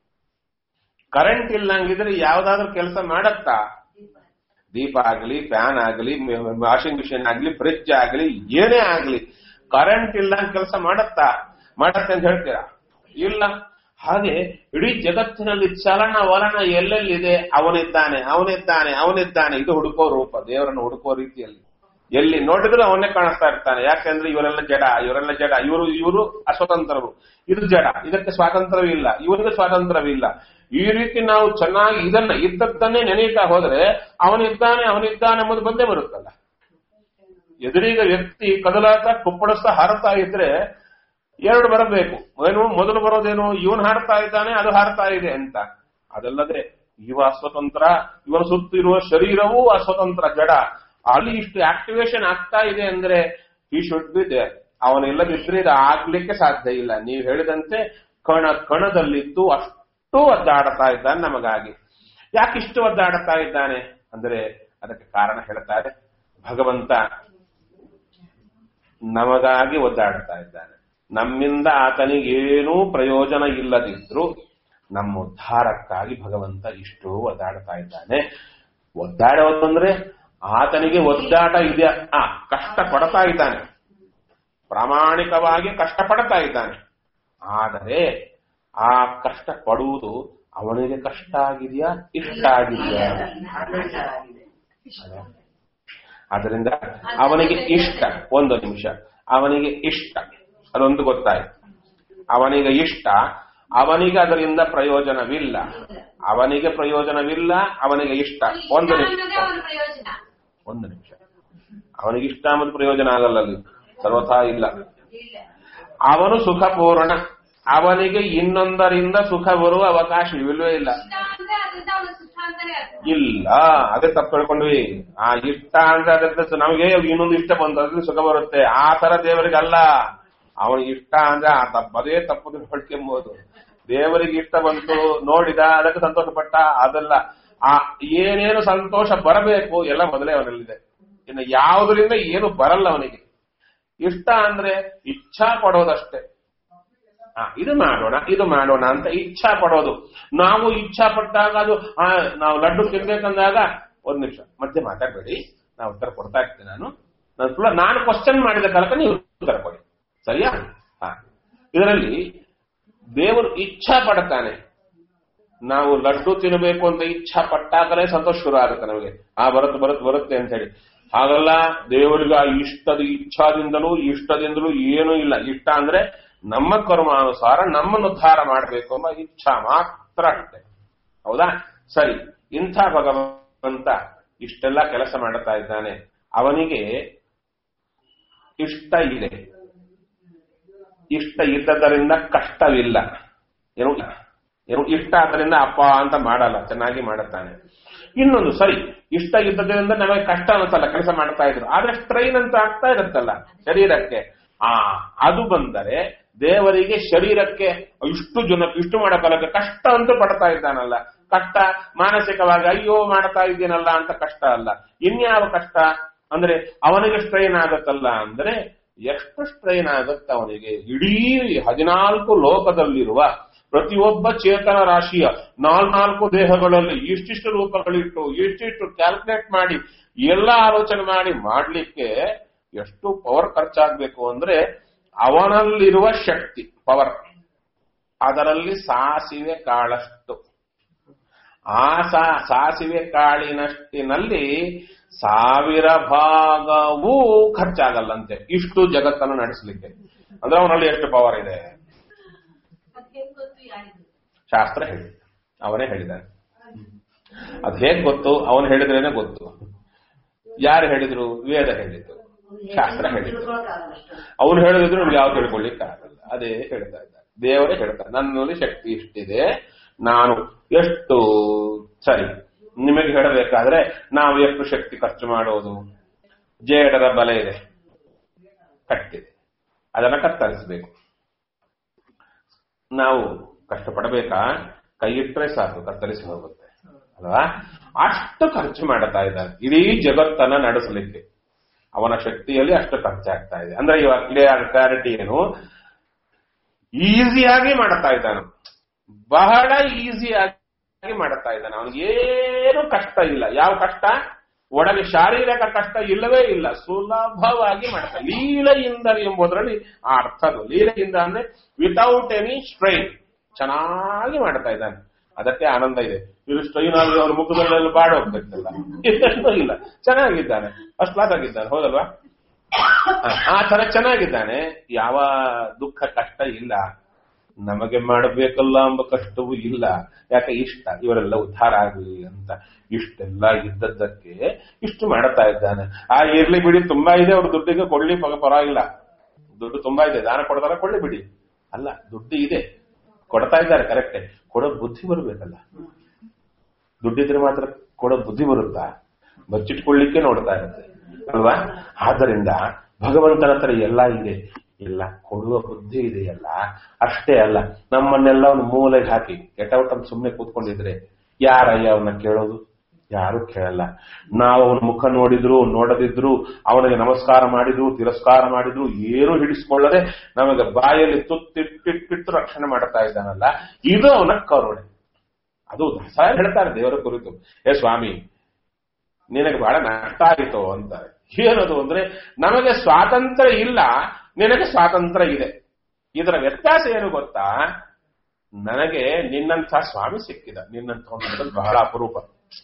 ಕರೆಂಟ್ ಇಲ್ಲಂಗಿದ್ರೆ ಯಾವ್ದಾದ್ರು ಕೆಲಸ ಮಾಡತ್ತಾ ದೀಪ ಆಗಲಿ ಫ್ಯಾನ್ ಆಗಲಿ ವಾಷಿಂಗ್ ಮಿಷಿನ್ ಆಗಲಿ ಫ್ರಿಡ್ಜ್ ಆಗಲಿ ಏನೇ ಆಗಲಿ ಕರೆಂಟ್ ಇಲ್ಲ ಕೆಲಸ ಮಾಡತ್ತಾ ಮಾಡತ್ತೆ ಅಂತ ಹೇಳ್ತೀರಾ ಇಲ್ಲ ಹಾಗೆ ಇಡೀ ಜಗತ್ತಿನಲ್ಲಿ ಚಲನ ವಲನ ಎಲ್ಲೆಲ್ಲಿದೆ ಅವನಿದ್ದಾನೆ ಅವನಿದ್ದಾನೆ ಅವನಿದ್ದಾನೆ ಇದು ಹುಡುಕೋ ರೂಪ ದೇವರನ್ನು ಹುಡುಕೋ ರೀತಿಯಲ್ಲಿ ಎಲ್ಲಿ ನೋಡಿದ್ರು ಅವನ್ನೇ ಕಾಣಿಸ್ತಾ ಇರ್ತಾನೆ ಯಾಕೆಂದ್ರೆ ಇವರೆಲ್ಲ ಜಡ ಇವರೆಲ್ಲ ಜಡ ಇವರು ಇವರು ಅಸ್ವತಂತ್ರರು ಇದು ಜಡ ಇದಕ್ಕೆ ಸ್ವಾತಂತ್ರ್ಯವಿಲ್ಲ ಇವನಿಗೆ ಸ್ವಾತಂತ್ರ್ಯವಿಲ್ಲ ಈ ರೀತಿ ನಾವು ಚೆನ್ನಾಗಿ ಇದನ್ನ ಇದ್ದದ್ದನ್ನೇ ನೆನೀತಾ ಹೋದ್ರೆ ಅವನಿದ್ದಾನೆ ಅವನಿದ್ದಾನೆ ಎಂಬುದು ಬಂದೇ ಬರುತ್ತಲ್ಲ ಎದುರೀಗ ವ್ಯಕ್ತಿ ಕದಲಾತ ಕುಪ್ಪಳಿಸ್ತಾ ಹಾರುತ್ತಾ ಇದ್ರೆ ಎರಡು ಬರಬೇಕು ಏನು ಮೊದಲು ಬರೋದೇನು ಇವನು ಹಾರ್ತಾ ಇದ್ದಾನೆ ಅದು ಹಾರ್ತಾ ಇದೆ ಅಂತ ಅದಲ್ಲದೆ ಇವ ಅಸ್ವತಂತ್ರ ಇವನ ಸುತ್ತಿರುವ ಶರೀರವೂ ಅಸ್ವತಂತ್ರ ಜಡ ಅಲ್ಲಿ ಇಷ್ಟು ಆಕ್ಟಿವೇಶನ್ ಆಗ್ತಾ ಇದೆ ಅಂದ್ರೆ ಈ ಶುಡ್ ಬಿ ದೇರ್ ಅವನಿಲ್ಲದಿದ್ರೆ ಇದು ಆಗ್ಲಿಕ್ಕೆ ಸಾಧ್ಯ ಇಲ್ಲ ನೀವು ಹೇಳಿದಂತೆ ಕಣ ಕಣದಲ್ಲಿದ್ದು ಅಷ್ಟು ಒದ್ದಾಡ್ತಾ ಇದ್ದಾನೆ ನಮಗಾಗಿ ಯಾಕೆ ಇಷ್ಟು ಒದ್ದಾಡ್ತಾ ಇದ್ದಾನೆ ಅಂದ್ರೆ ಅದಕ್ಕೆ ಕಾರಣ ಹೇಳ್ತಾರೆ ಭಗವಂತ ನಮಗಾಗಿ ಒದ್ದಾಡ್ತಾ ಇದ್ದಾನೆ ನಮ್ಮಿಂದ ಆತನಿಗೆ ಏನೂ ಪ್ರಯೋಜನ ಇಲ್ಲದಿದ್ರು ನಮ್ಮ ಉದ್ಧಾರಕ್ಕಾಗಿ ಭಗವಂತ ಇಷ್ಟು ಒದ್ದಾಡ್ತಾ ಇದ್ದಾನೆ ಒದ್ದಾಡೋದಂದ್ರೆ ಆತನಿಗೆ ಒದ್ದಾಟ ಇದೆ ಆ ಕಷ್ಟ ಪಡ್ತಾ ಇದ್ದಾನೆ ಪ್ರಾಮಾಣಿಕವಾಗಿ ಕಷ್ಟ ಪಡ್ತಾ ಇದ್ದಾನೆ ಆದರೆ ಆ ಕಷ್ಟ ಪಡುವುದು ಅವನಿಗೆ ಕಷ್ಟ ಆಗಿದೆಯಾ ಇಷ್ಟ ಆಗಿದೆಯಾ ಅದರಿಂದ ಅವನಿಗೆ ಇಷ್ಟ ಒಂದು ನಿಮಿಷ ಅವನಿಗೆ ಇಷ್ಟ ಅದೊಂದು ಗೊತ್ತಾಯ್ತು ಅವನಿಗೆ ಇಷ್ಟ ಅವನಿಗೆ ಅದರಿಂದ ಪ್ರಯೋಜನವಿಲ್ಲ ಅವನಿಗೆ ಪ್ರಯೋಜನವಿಲ್ಲ ಅವನಿಗೆ ಇಷ್ಟ ಒಂದು ಇಷ್ಟ ನಿಮಿಷ ಅನ್ನೋದೇ ಅವನ ಪ್ರಯೋಜನ ಒಂದು ನಿಮಿಷ ಅವನಿಗೆ ಇಷ್ಟ ಅನ್ನೋದು ಪ್ರಯೋಜನ ಆಗಲ್ಲ ಅಲ್ಲಿ ಸರ್ವಥಾ ಇಲ್ಲ ಇಲ್ಲ ಅವನು ಸುಖಪೂರ್ಣ ಅವನಿಗೆ ಇನ್ನೊಂದರಿಂದ ಸುಖ ಬರುವ ಅವಕಾಶವಿಲ್ಲವೇ ಇಲ್ಲ ಇಷ್ಟ ಅಂದ್ರೆ ಅದರಿಂದ ಅವನ ಸುಖ ಅಂತಾನೆ ಅರ್ಥ ಇಲ್ಲ ಅದೇ ತಪ್ಪು ತಿಳ್ಕೊಂಡ್ವಿ ಆ ಇಷ್ಟ ಅಂದ್ರೆ ಅದರಿಂದ ನಮಗೆ ಇನ್ನೊಂದು ಇಷ್ಟ ಬಂತು ಅದ್ರಿಂದ ಸುಖ ಬರುತ್ತೆ ಆ ತರ ದೇವರಿಗೆ ಅಲ್ಲ ಅವನಿಗೆ ಇಷ್ಟ ಅಂದ್ರೆ ಆ ತಪ್ಪು ಅದೇ ತಪ್ಪು ತಿಳ್ಕೊಂಬೋದು ದೇವರಿಗೆ ಇಷ್ಟ ಬಂತು ನೋಡಿದ ಅದಕ್ಕೆ ಸಂತೋಷ ಪಟ್ಟ ಅದಲ್ಲ ಆ ಏನೇನು ಸಂತೋಷ ಬರಬೇಕು ಎಲ್ಲ ಮೊದಲೇ ಅವನಲ್ಲಿದೆ ಇನ್ನು ಯಾವುದರಿಂದ ಏನು ಬರಲ್ಲ ಅವನಿಗೆ ಇಷ್ಟ ಅಂದ್ರೆ ಇಚ್ಛಾ ಪಡೋದಷ್ಟೇ ಆ, ಇದು ಮಾಡೋಣ ಇದು ಮಾಡೋಣ ಅಂತ ಇಚ್ಛಾ ಪಡೋದು ನಾವು ಇಚ್ಛಾ ಪಟ್ಟಾಗ ಅದು ಆ, ನಾವು ಲಡ್ಡು ತಿನ್ಬೇಕಂದಾಗ ಒಂದ್ ನಿಮಿಷ ಮಧ್ಯೆ ಮಾತಾಡ್ಬೇಡಿ ನಾ ಉತ್ತರ ಕೊಡ್ತಾ ಇರ್ತೀನಿ ನಾನು ನಾನು ಸುಳ್ಳ- ನಾನು ಕ್ವಶನ್ ಮಾಡಿದ ಕಾಲಕ್ಕೆ ನೀವು ಉತ್ತರ ಕೊಡಿ ಸರಿಯಾ ಹಾ ಇದರಲ್ಲಿ ದೇವರು ಇಚ್ಛಾ ಪಡ್ತಾನೆ ನಾವು ಲಡ್ಡು ತಿನ್ನಬೇಕು ಅಂತ ಇಚ್ಛಾ ಪಟ್ಟಾಗಲೇ ಸಂತೋಷ ಶುರು ಆಗುತ್ತೆ ನಮಗೆ ಆ ಬರುತ್ತೆ ಬರುತ್ತೆ ಬರುತ್ತೆ ಅಂತ ಹೇಳಿ ಹಾಗಲ್ಲ ದೇವರಿಗೆ ಆ ಇಷ್ಟದ ಇಚ್ಛಾದಿಂದಲೂ ಇಷ್ಟದಿಂದಲೂ ಏನೂ ಇಲ್ಲ ಇಷ್ಟ ಅಂದ್ರೆ ನಮ್ಮ ಕರ್ಮಾನುಸಾರ ನಮ್ಮನ್ನು ಉದ್ಧಾರ ಮಾಡಬೇಕು ಎಂಬ ಇಚ್ಛಾ ಮಾತ್ರ ಅಷ್ಟೆ ಹೌದಾ ಸರಿ ಇಂಥ ಭಗವಂತ ಇಷ್ಟೆಲ್ಲ ಕೆಲಸ ಮಾಡುತ್ತಾ ಇದ್ದಾನೆ ಅವನಿಗೆ ಇಷ್ಟ ಇದೆ ಇಷ್ಟ ಇದ್ದದರಿಂದ ಕಷ್ಟವಿಲ್ಲ ಏನು ಏನು ಇಷ್ಟ ಆದ್ದರಿಂದ ಅಪ್ಪ ಅಂತ ಮಾಡಲ್ಲ ಚೆನ್ನಾಗಿ ಮಾಡುತ್ತಾನೆ ಇನ್ನೊಂದು ಸರಿ ಇಷ್ಟ ಇದ್ದದ್ರಿಂದ ನಮಗೆ ಕಷ್ಟ ಅನ್ಸಲ್ಲ ಕೆಲಸ ಮಾಡ್ತಾ ಇದ್ರು ಆದ್ರೆ ಸ್ಟ್ರೈನ್ ಅಂತ ಆಗ್ತಾ ಇರುತ್ತಲ್ಲ ಶರೀರಕ್ಕೆ ಆ ಅದು ಬಂದರೆ ದೇವರಿಗೆ ಶರೀರಕ್ಕೆ ಇಷ್ಟು ಜನ ಇಷ್ಟು ಮಾಡೋಕ್ಕಲ್ಲ ಕಷ್ಟ ಅಂತ ಪಡ್ತಾ ಇದ್ದಾನಲ್ಲ ಕಷ್ಟ ಮಾನಸಿಕವಾಗಿ ಅಯ್ಯೋ ಮಾಡ್ತಾ ಇದ್ದೀನಲ್ಲ ಅಂತ ಕಷ್ಟ ಅಲ್ಲ ಇನ್ಯಾವ ಕಷ್ಟ ಅಂದ್ರೆ ಅವನಿಗೆ ಸ್ಟ್ರೈನ್ ಆಗತ್ತಲ್ಲ ಅಂದ್ರೆ ಎಷ್ಟು ಸ್ಟ್ರೈನ್ ಆಗುತ್ತೆ ಅವನಿಗೆ ಇಡೀ ಹದಿನಾಲ್ಕು ಲೋಕದಲ್ಲಿರುವ ಪ್ರತಿಯೊಬ್ಬ ಚೇತನ ರಾಶಿಯ ನಾಲ್ನಾಲ್ಕು ದೇಹಗಳಲ್ಲಿ ಇಷ್ಟಿಷ್ಟು ರೂಪಗಳಿಟ್ಟು ಇಷ್ಟಿಷ್ಟು ಕ್ಯಾಲ್ಕುಲೇಟ್ ಮಾಡಿ ಎಲ್ಲ ಆಲೋಚನೆ ಮಾಡಿ ಮಾಡ್ಲಿಕ್ಕೆ ಎಷ್ಟು ಪವರ್ ಖರ್ಚಾಗಬೇಕು ಅಂದ್ರೆ ಅವನಲ್ಲಿರುವ ಶಕ್ತಿ ಪವರ್ ಅದರಲ್ಲಿ ಸಾಸಿವೆ ಕಾಳಷ್ಟು ಆ ಸಾ- ಸಾಸಿವೆ ಕಾಳಿನಷ್ಟಿನಲ್ಲಿ ಸಾವಿರ ಭಾಗವೂ ಖರ್ಚಾಗಲ್ಲಂತೆ ಇಷ್ಟು ಜಗತ್ತನ್ನು ನಡೆಸಲಿಕ್ಕೆ ಅಂದ್ರೆ ಅವನಲ್ಲಿ ಎಷ್ಟು ಪವರ್ ಇದೆ ಅದ್ ಹೆಂಗ್ ಗೊತ್ತು ಯಾರಿಗೂ ಶಾಸ್ತ್ರ ಹೇಳಿದ ಅವನೇ ಹೇಳಿದ್ದಾನೆ ಅದ್ ಹೇಗ್ ಗೊತ್ತು ಅವನು ಹೇಳಿದ್ರೇನೆ ಗೊತ್ತು ಯಾರು ಹೇಳಿದ್ರು ವೇದ ಹೇಳಿದ್ದು ಶಾಸ್ತ್ರ ಹೇಳಿದ್ದು ಅವನು ಹೇಳಿದ್ರು ನಮ್ಗೆ ಯಾವ ತಿಳ್ಕೊಳ್ಳಿಕ್ಕೆ ಆಗಲ್ಲ ಅದೇ ಹೇಳ್ತಾ ಇದ್ದಾರೆ ದೇವರೇ ಹೇಳ್ತಾರೆ ನನ್ನಲ್ಲಿ ಶಕ್ತಿ ಇಷ್ಟಿದೆ ನಾನು ಎಷ್ಟು ಸರಿ ನಿಮಗೆ ಹೇಳಬೇಕಾದ್ರೆ ನಾವು ಎಷ್ಟು ಶಕ್ತಿ ಖರ್ಚು ಮಾಡೋದು ಜೇಡರ ಬಲೆ ಇದೆ ಕಟ್ಟಿದೆ ಅದನ್ನ ಕತ್ತರಿಸಬೇಕು ನಾವು ಕಷ್ಟಪಡಬೇಕಾ ಕೈ ಇಟ್ಟರೆ ಸಾಕು ಕತ್ತರಿಸಿ ಹೋಗುತ್ತೆ ಅಲ್ವಾ ಅಷ್ಟು ಖರ್ಚು ಮಾಡ್ತಾ ಇದ್ದಾನೆ ಇಡೀ ಜಗತ್ತನ್ನ ನಡೆಸಲಿಕ್ಕೆ ಅವನ ಶಕ್ತಿಯಲ್ಲಿ ಅಷ್ಟು ಖರ್ಚಾಗ್ತಾ ಇದೆ ಅಂದ್ರೆ ಇವಾಗ ಕ್ಲಿಯರ್ ಕ್ಲಾರಿಟಿ ಏನು ಈಸಿಯಾಗಿ ಮಾಡ್ತಾ ಇದ್ದಾನೆ ಬಹಳ ಈಸಿಯಾಗಿ ಮಾಡ್ತಾ ಇದ್ದಾನೆ ಅವನಿಗೆ ಏನು ಕಷ್ಟ ಇಲ್ಲ ಯಾವ ಕಷ್ಟ ಒಳಗೆ ಶಾರೀರಿಕ ಕಷ್ಟ ಇಲ್ಲವೇ ಇಲ್ಲ ಸುಲಭವಾಗಿ ಮಾಡ್ತಾನೆ ಲೀಲೆಯಿಂದ ಎಂಬುದರಲ್ಲಿ ಆ ಅರ್ಥ ಅದು ಲೀಲೆಯಿಂದ ಅಂದ್ರೆ ವಿತೌಟ್ ಎನಿ ಸ್ಟ್ರೈನ್ ಚೆನ್ನಾಗಿ ಮಾಡ್ತಾ ಇದ್ದಾನೆ ಅದಕ್ಕೆ ಆನಂದ ಇದೆ ಇದು ಸ್ಟ್ರೈನ್ ಆಗಿ ಅವ್ರ ಮುಖದಲ್ಲೆಲ್ಲ ಬಾಡ ಹೋಗ್ತಿರ್ತಲ್ಲ ಇದೆಲ್ಲೂ ಇಲ್ಲ ಚೆನ್ನಾಗಿದ್ದಾನೆ ಫಸ್ಟ್ ಕ್ಲಾಸ್ ಆಗಿದ್ದಾನೆ ಹೌದಲ್ವಾ ಹ, ಆ ತರ ಚೆನ್ನಾಗಿದ್ದಾನೆ ಯಾವ ದುಃಖ ಕಷ್ಟ ಇಲ್ಲ ನಮಗೆ ಮಾಡಬೇಕಲ್ಲ ಎಂಬ ಕಷ್ಟವೂ ಇಲ್ಲ ಯಾಕೆ ಇಷ್ಟ ಇವರೆಲ್ಲ ಉದ್ಧಾರ ಆಗಲಿ ಅಂತ ಇಷ್ಟೆಲ್ಲ ಇದ್ದದ್ದಕ್ಕೆ ಇಷ್ಟು ಮಾಡ್ತಾ ಇದ್ದಾನೆ ಆ ಇರ್ಲಿ ಬಿಡಿ ತುಂಬಾ ಇದೆ ಅವ್ರ ದುಡ್ಡಿಗೆ ಕೊಡ್ಲಿ ಪರ- ಪರವಾಗಿಲ್ಲ ದುಡ್ಡು ತುಂಬಾ ಇದೆ ದಾನ ಕೊಡ್ತಾರ ಕೊಳ್ಳಿ ಬಿಡಿ ಅಲ್ಲ ದುಡ್ಡು ಇದೆ ಕೊಡ್ತಾ ಇದ್ದಾರೆ ಕರೆಕ್ಟೇ ಕೊಡೋ ಬುದ್ಧಿ ಬರಬೇಕಲ್ಲ ದುಡ್ಡಿದ್ರೆ ಮಾತ್ರ ಕೊಡೋ ಬುದ್ಧಿ ಬರುತ್ತಾ ಬಚ್ಚಿಟ್ಕೊಳ್ಳಿಕ್ಕೆ ನೋಡ್ತಾ ಇರುತ್ತೆ ಅಲ್ವಾ ಆದ್ದರಿಂದ ಭಗವಂತನ ಹತ್ರ ಎಲ್ಲ ಇದೆ ಎಲ್ಲ ಕೊಡುವ ಬುದ್ಧಿ ಇದೆಯಲ್ಲ ಅಷ್ಟೇ ಅಲ್ಲ ನಮ್ಮನ್ನೆಲ್ಲ ಒಂದು ಮೂಲೆಗೆ ಹಾಕಿ ಕೆಟ್ಟವಟ ಸುಮ್ಮನೆ ಕೂತ್ಕೊಂಡಿದ್ರೆ ಯಾರಯ್ಯ ಅವನ್ನ ಕೇಳೋದು ಯಾರು ಕೇಳಲ್ಲ ನಾವು ಅವನ ಮುಖ ನೋಡಿದ್ರು ನೋಡದಿದ್ರು ಅವನಿಗೆ ನಮಸ್ಕಾರ ಮಾಡಿದ್ರು ತಿರಸ್ಕಾರ ಮಾಡಿದ್ರು ಏನು ಹಿಡಿಸ್ಕೊಳ್ಳದೆ ನಮಗೆ ಬಾಯಲ್ಲಿ ತುತ್ತಿಟ್ಟಿಟ್ಟು ರಕ್ಷಣೆ ಮಾಡ್ತಾ ಇದ್ದಾನಲ್ಲ ಇದು ಅವನ ಕರುಣೆ ಅದು ದಾಸ ಹೇಳ್ತಾರೆ ದೇವರ ಕುರಿತು ಏ ಸ್ವಾಮಿ ನಿನಗೆ ಬಹಳ ನಷ್ಟ ಆಯಿತು ಅಂತಾರೆ ಏನದು ಅಂದ್ರೆ ನಮಗೆ ಸ್ವಾತಂತ್ರ್ಯ ಇಲ್ಲ ನಿನಗೆ ಸ್ವಾತಂತ್ರ್ಯ ಇದೆ ಇದರ ವ್ಯತ್ಯಾಸ ಏನು ಗೊತ್ತಾ ನನಗೆ ನಿನ್ನಂಥ ಸ್ವಾಮಿ ಸಿಕ್ಕಿದ ನಿನ್ನಂಥ ಒಂದು ಬಹಳ ಅಪರೂಪ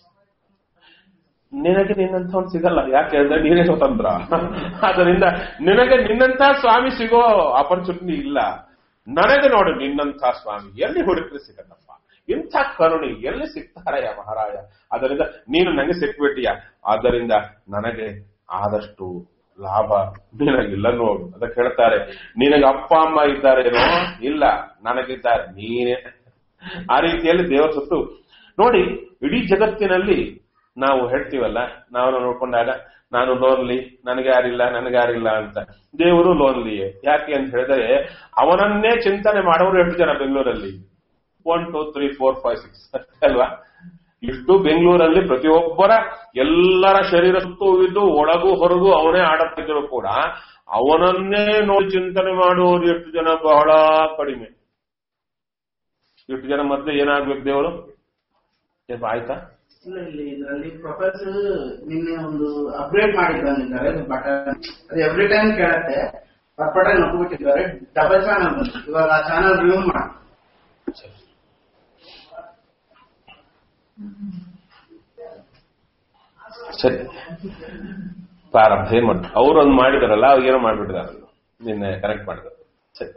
ನಿನಗೆ ನಿನ್ನಂಥ ಒಂದು ಸಿಗಲ್ಲ ಯಾಕೆ ಅಂದ್ರೆ ನೀನೇ ಸ್ವತಂತ್ರ ಆದ್ದರಿಂದ ನಿನಗೆ ನಿನ್ನಂಥ ಸ್ವಾಮಿ ಸಿಗೋ ಆಪರ್ಚುನಿಟಿ ಇಲ್ಲ ನನಗೆ ನೋಡು ನಿನ್ನಂಥ ಸ್ವಾಮಿ ಎಲ್ಲಿ ಹುಡುಕ್ರೆ ಸಿಗತ್ತಪ್ಪ ಇಂಥ ಕರುಣಿ ಎಲ್ಲಿ ಸಿಗ್ತಾರಯ್ಯ ಮಹಾರಾಯ ಅದರಿಂದ ನೀನು ನನಗೆ ಸಿಕ್ಬಿಟ್ಟಿಯ ಆದ್ದರಿಂದ ನನಗೆ ಆದಷ್ಟು ಲಾಭ ನಿನಗಿಲ್ಲ ನೋಡು ಅದಕ್ಕೆ ಹೇಳ್ತಾರೆ ನಿನಗೆ ಅಪ್ಪ ಅಮ್ಮ ಇದ್ದಾರೇನೋ ಇಲ್ಲ ನನಗಿದ್ದಾರೆ ನೀನೇ ಆ ರೀತಿಯಲ್ಲಿ ದೇವರ ಸುತ್ತು ನೋಡಿ ಇಡೀ ಜಗತ್ತಿನಲ್ಲಿ ನಾವು ಹೇಳ್ತೀವಲ್ಲ ನಾವು ನೋಡ್ಕೊಂಡಾಗ ನಾನು ಲೋನ್ಲಿ ನನಗೆ ಯಾರಿಲ್ಲ ನನಗೆ ಯಾರಿಲ್ಲ ಅಂತ ದೇವರು ಲೋನ್ಲಿಯೇ ಯಾಕೆ ಅಂತ ಹೇಳಿದರೆ ಅವನನ್ನೇ ಚಿಂತನೆ ಮಾಡೋರು ಎಷ್ಟು ಜನ ಬೆಂಗಳೂರಲ್ಲಿ one two three four five six ಅಲ್ವಾ ಇಷ್ಟು ಬೆಂಗಳೂರಲ್ಲಿ ಪ್ರತಿಯೊಬ್ಬರ ಎಲ್ಲರ ಶರೀರ ಸುತ್ತು ಇದ್ದು ಒಳಗೂ ಹೊರಗೂ ಅವನೇ ಆಡುತ್ತಿದ್ರು ಕೂಡ ಅವನನ್ನೇ ನೋಡಿ ಚಿಂತನೆ ಮಾಡುವವರು ಎಷ್ಟು ಜನ ಬಹಳ ಕಡಿಮೆ ಎಷ್ಟು ಜನ ಮೊದಲು ಏನಾಗ್ಬೇಕು ದೇವರು ಏನ್ ಆಯ್ತಾ ಇಲ್ಲ ಇಲ್ಲಿ ಇದರಲ್ಲಿ ಪ್ರೊಫೆಸರ್ ನಿನ್ನೆ ಒಂದು ಅಪ್ಡೇಟ್ ಮಾಡಿದ್ದಾರೆ ಬಟನ್ ಅದು ಎವ್ರಿ ಟೈಮ್ ಕೇಳತ್ತೆ ಪಟ್ಪಟ ನಕ್ಬಿಟ್ಟಿದ್ದಾರೆ ಡಬಲ್ ಚಾನಲ್ ಬಂತು ಇವಾಗ ಆ ಚಾನಲ್ ರಿಮೂವ್ ಮಾಡಿ ಸರಿ ಪ್ರಾರಂಭ ಏನ್ ಮಾಡಿ ಅವ್ರು ಒಂದು ಮಾಡಿದಾರಲ್ಲ ಅವ್ರು ಏನೋ ಮಾಡ್ಬಿಟ್ಟಿದಾರ ನಿನ್ನೆ ಕರೆಕ್ಟ್ ಮಾಡಿದ್ರು ಸರಿ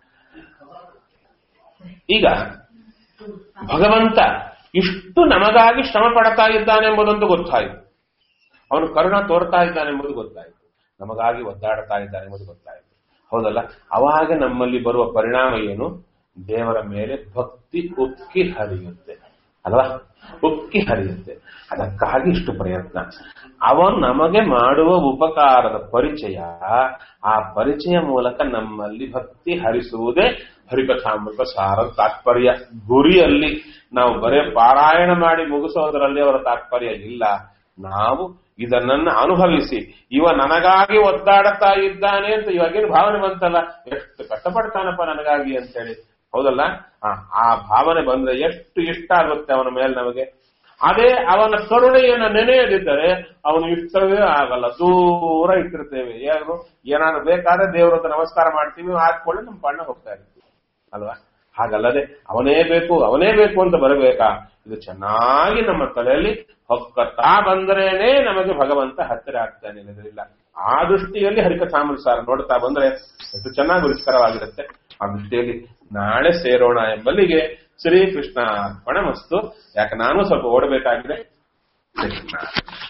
ಈಗ ಭಗವಂತ ಇಷ್ಟು ನಮಗಾಗಿ ಶ್ರಮ ಪಡ್ತಾ ಇದ್ದಾನೆ ಎಂಬುದೊಂದು ಗೊತ್ತಾಯಿತು ಅವನು ಕರುಣ ತೋರ್ತಾ ಇದ್ದಾನೆ ಎಂಬುದು ಗೊತ್ತಾಯಿತು ನಮಗಾಗಿ ಒದ್ದಾಡ್ತಾ ಇದ್ದಾನೆ ಎಂಬುದು ಗೊತ್ತಾಯಿತು ಹೌದಲ್ಲ ಅವಾಗ ನಮ್ಮಲ್ಲಿ ಬರುವ ಪರಿಣಾಮ ಏನು ದೇವರ ಮೇಲೆ ಭಕ್ತಿ ಉಕ್ಕಿ ಹರಿಯುತ್ತೆ ಅಲ್ವಾ ಉಕ್ಕಿ ಹರಿಯುತ್ತೆ ಅದಕ್ಕಾಗಿ ಇಷ್ಟು ಪ್ರಯತ್ನ ಅವನು ನಮಗೆ ಮಾಡುವ ಉಪಕಾರದ ಪರಿಚಯ ಆ ಪರಿಚಯ ಮೂಲಕ ನಮ್ಮಲ್ಲಿ ಭಕ್ತಿ ಹರಿಸುವುದೇ ಹರಿಕಥಾಮೃತ ಸಾರ ತಾತ್ಪರ್ಯ ಗುರಿಯಲ್ಲಿ ನಾವು ಬರೇ ಪಾರಾಯಣ ಮಾಡಿ ಮುಗಿಸೋದರಲ್ಲಿ ಅವರ ತಾತ್ಪರ್ಯ ಇಲ್ಲ ನಾವು ಇದನ್ನ ಅನುಭವಿಸಿ ಇವ ನನಗಾಗಿ ಒದ್ದಾಡುತ್ತಾ ಇದ್ದಾನೆ ಅಂತ ಇವಾಗಿನ ಭಾವನೆ ಬಂತಲ್ಲ ಎಷ್ಟು ಕಷ್ಟಪಡ್ತಾನಪ್ಪ ನನಗಾಗಿ ಅಂತೇಳಿ ಹೌದಲ್ಲ ಆ, ಆ ಭಾವನೆ ಬಂದ್ರೆ ಎಷ್ಟು ಇಷ್ಟ ಆಗುತ್ತೆ ಅವನ ಮೇಲೆ ನಮಗೆ ಅದೇ ಅವನ ಕರುಣೆಯನ್ನ ನೆನೆಯದಿದ್ದರೆ ಅವನು ಇಷ್ಟವೇ ಆಗಲ್ಲ ದೂರ ಇಟ್ಟಿರ್ತೇವೆ ಏನು ಏನಾದ್ರು ಬೇಕಾದ್ರೆ ದೇವ್ರ ಹತ್ರ ನಮಸ್ಕಾರ ಮಾಡ್ತೀವಿ ಹಾಕೊಳ್ಳಿ ನಮ್ಮ ಪಣ್ಣ ಹೋಗ್ತಾ ಇರ್ತೀವಿ ಅಲ್ವಾ ಹಾಗಲ್ಲದೆ ಅವನೇ ಬೇಕು ಅವನೇ ಬೇಕು ಅಂತ ಬರಬೇಕಾ ಇದು ಚೆನ್ನಾಗಿ ನಮ್ಮ ತಲೆಯಲ್ಲಿ ಹೊಕ್ಕತ್ತಾ ಬಂದ್ರೇನೆ ನಮಗೆ ಭಗವಂತ ಹತ್ತಿರ ಆಗ್ತಾನೆ ಇಲ್ಲದ್ರಿಲ್ಲ ಆ ದೃಷ್ಟಿಯಲ್ಲಿ ಹರಿಕಥಾಮೃತ ನೋಡ್ತಾ ಬಂದ್ರೆ ಎಷ್ಟು ಚೆನ್ನಾಗಿ ರುಚಿಕರವಾಗಿರುತ್ತೆ ಆ ದೃಷ್ಟಿಯಲ್ಲಿ ನಾಳೆ ಸೇರೋಣ ಎಂಬಲ್ಲಿಗೆ ಶ್ರೀಕೃಷ್ಣ ಅರ್ಪಣ ಮಸ್ತು ಯಾಕೆ ನಾನು ಸ್ವಲ್ಪ ಓಡಬೇಕಾಗಿದೆ ಶ್ರೀಕೃಷ್ಣ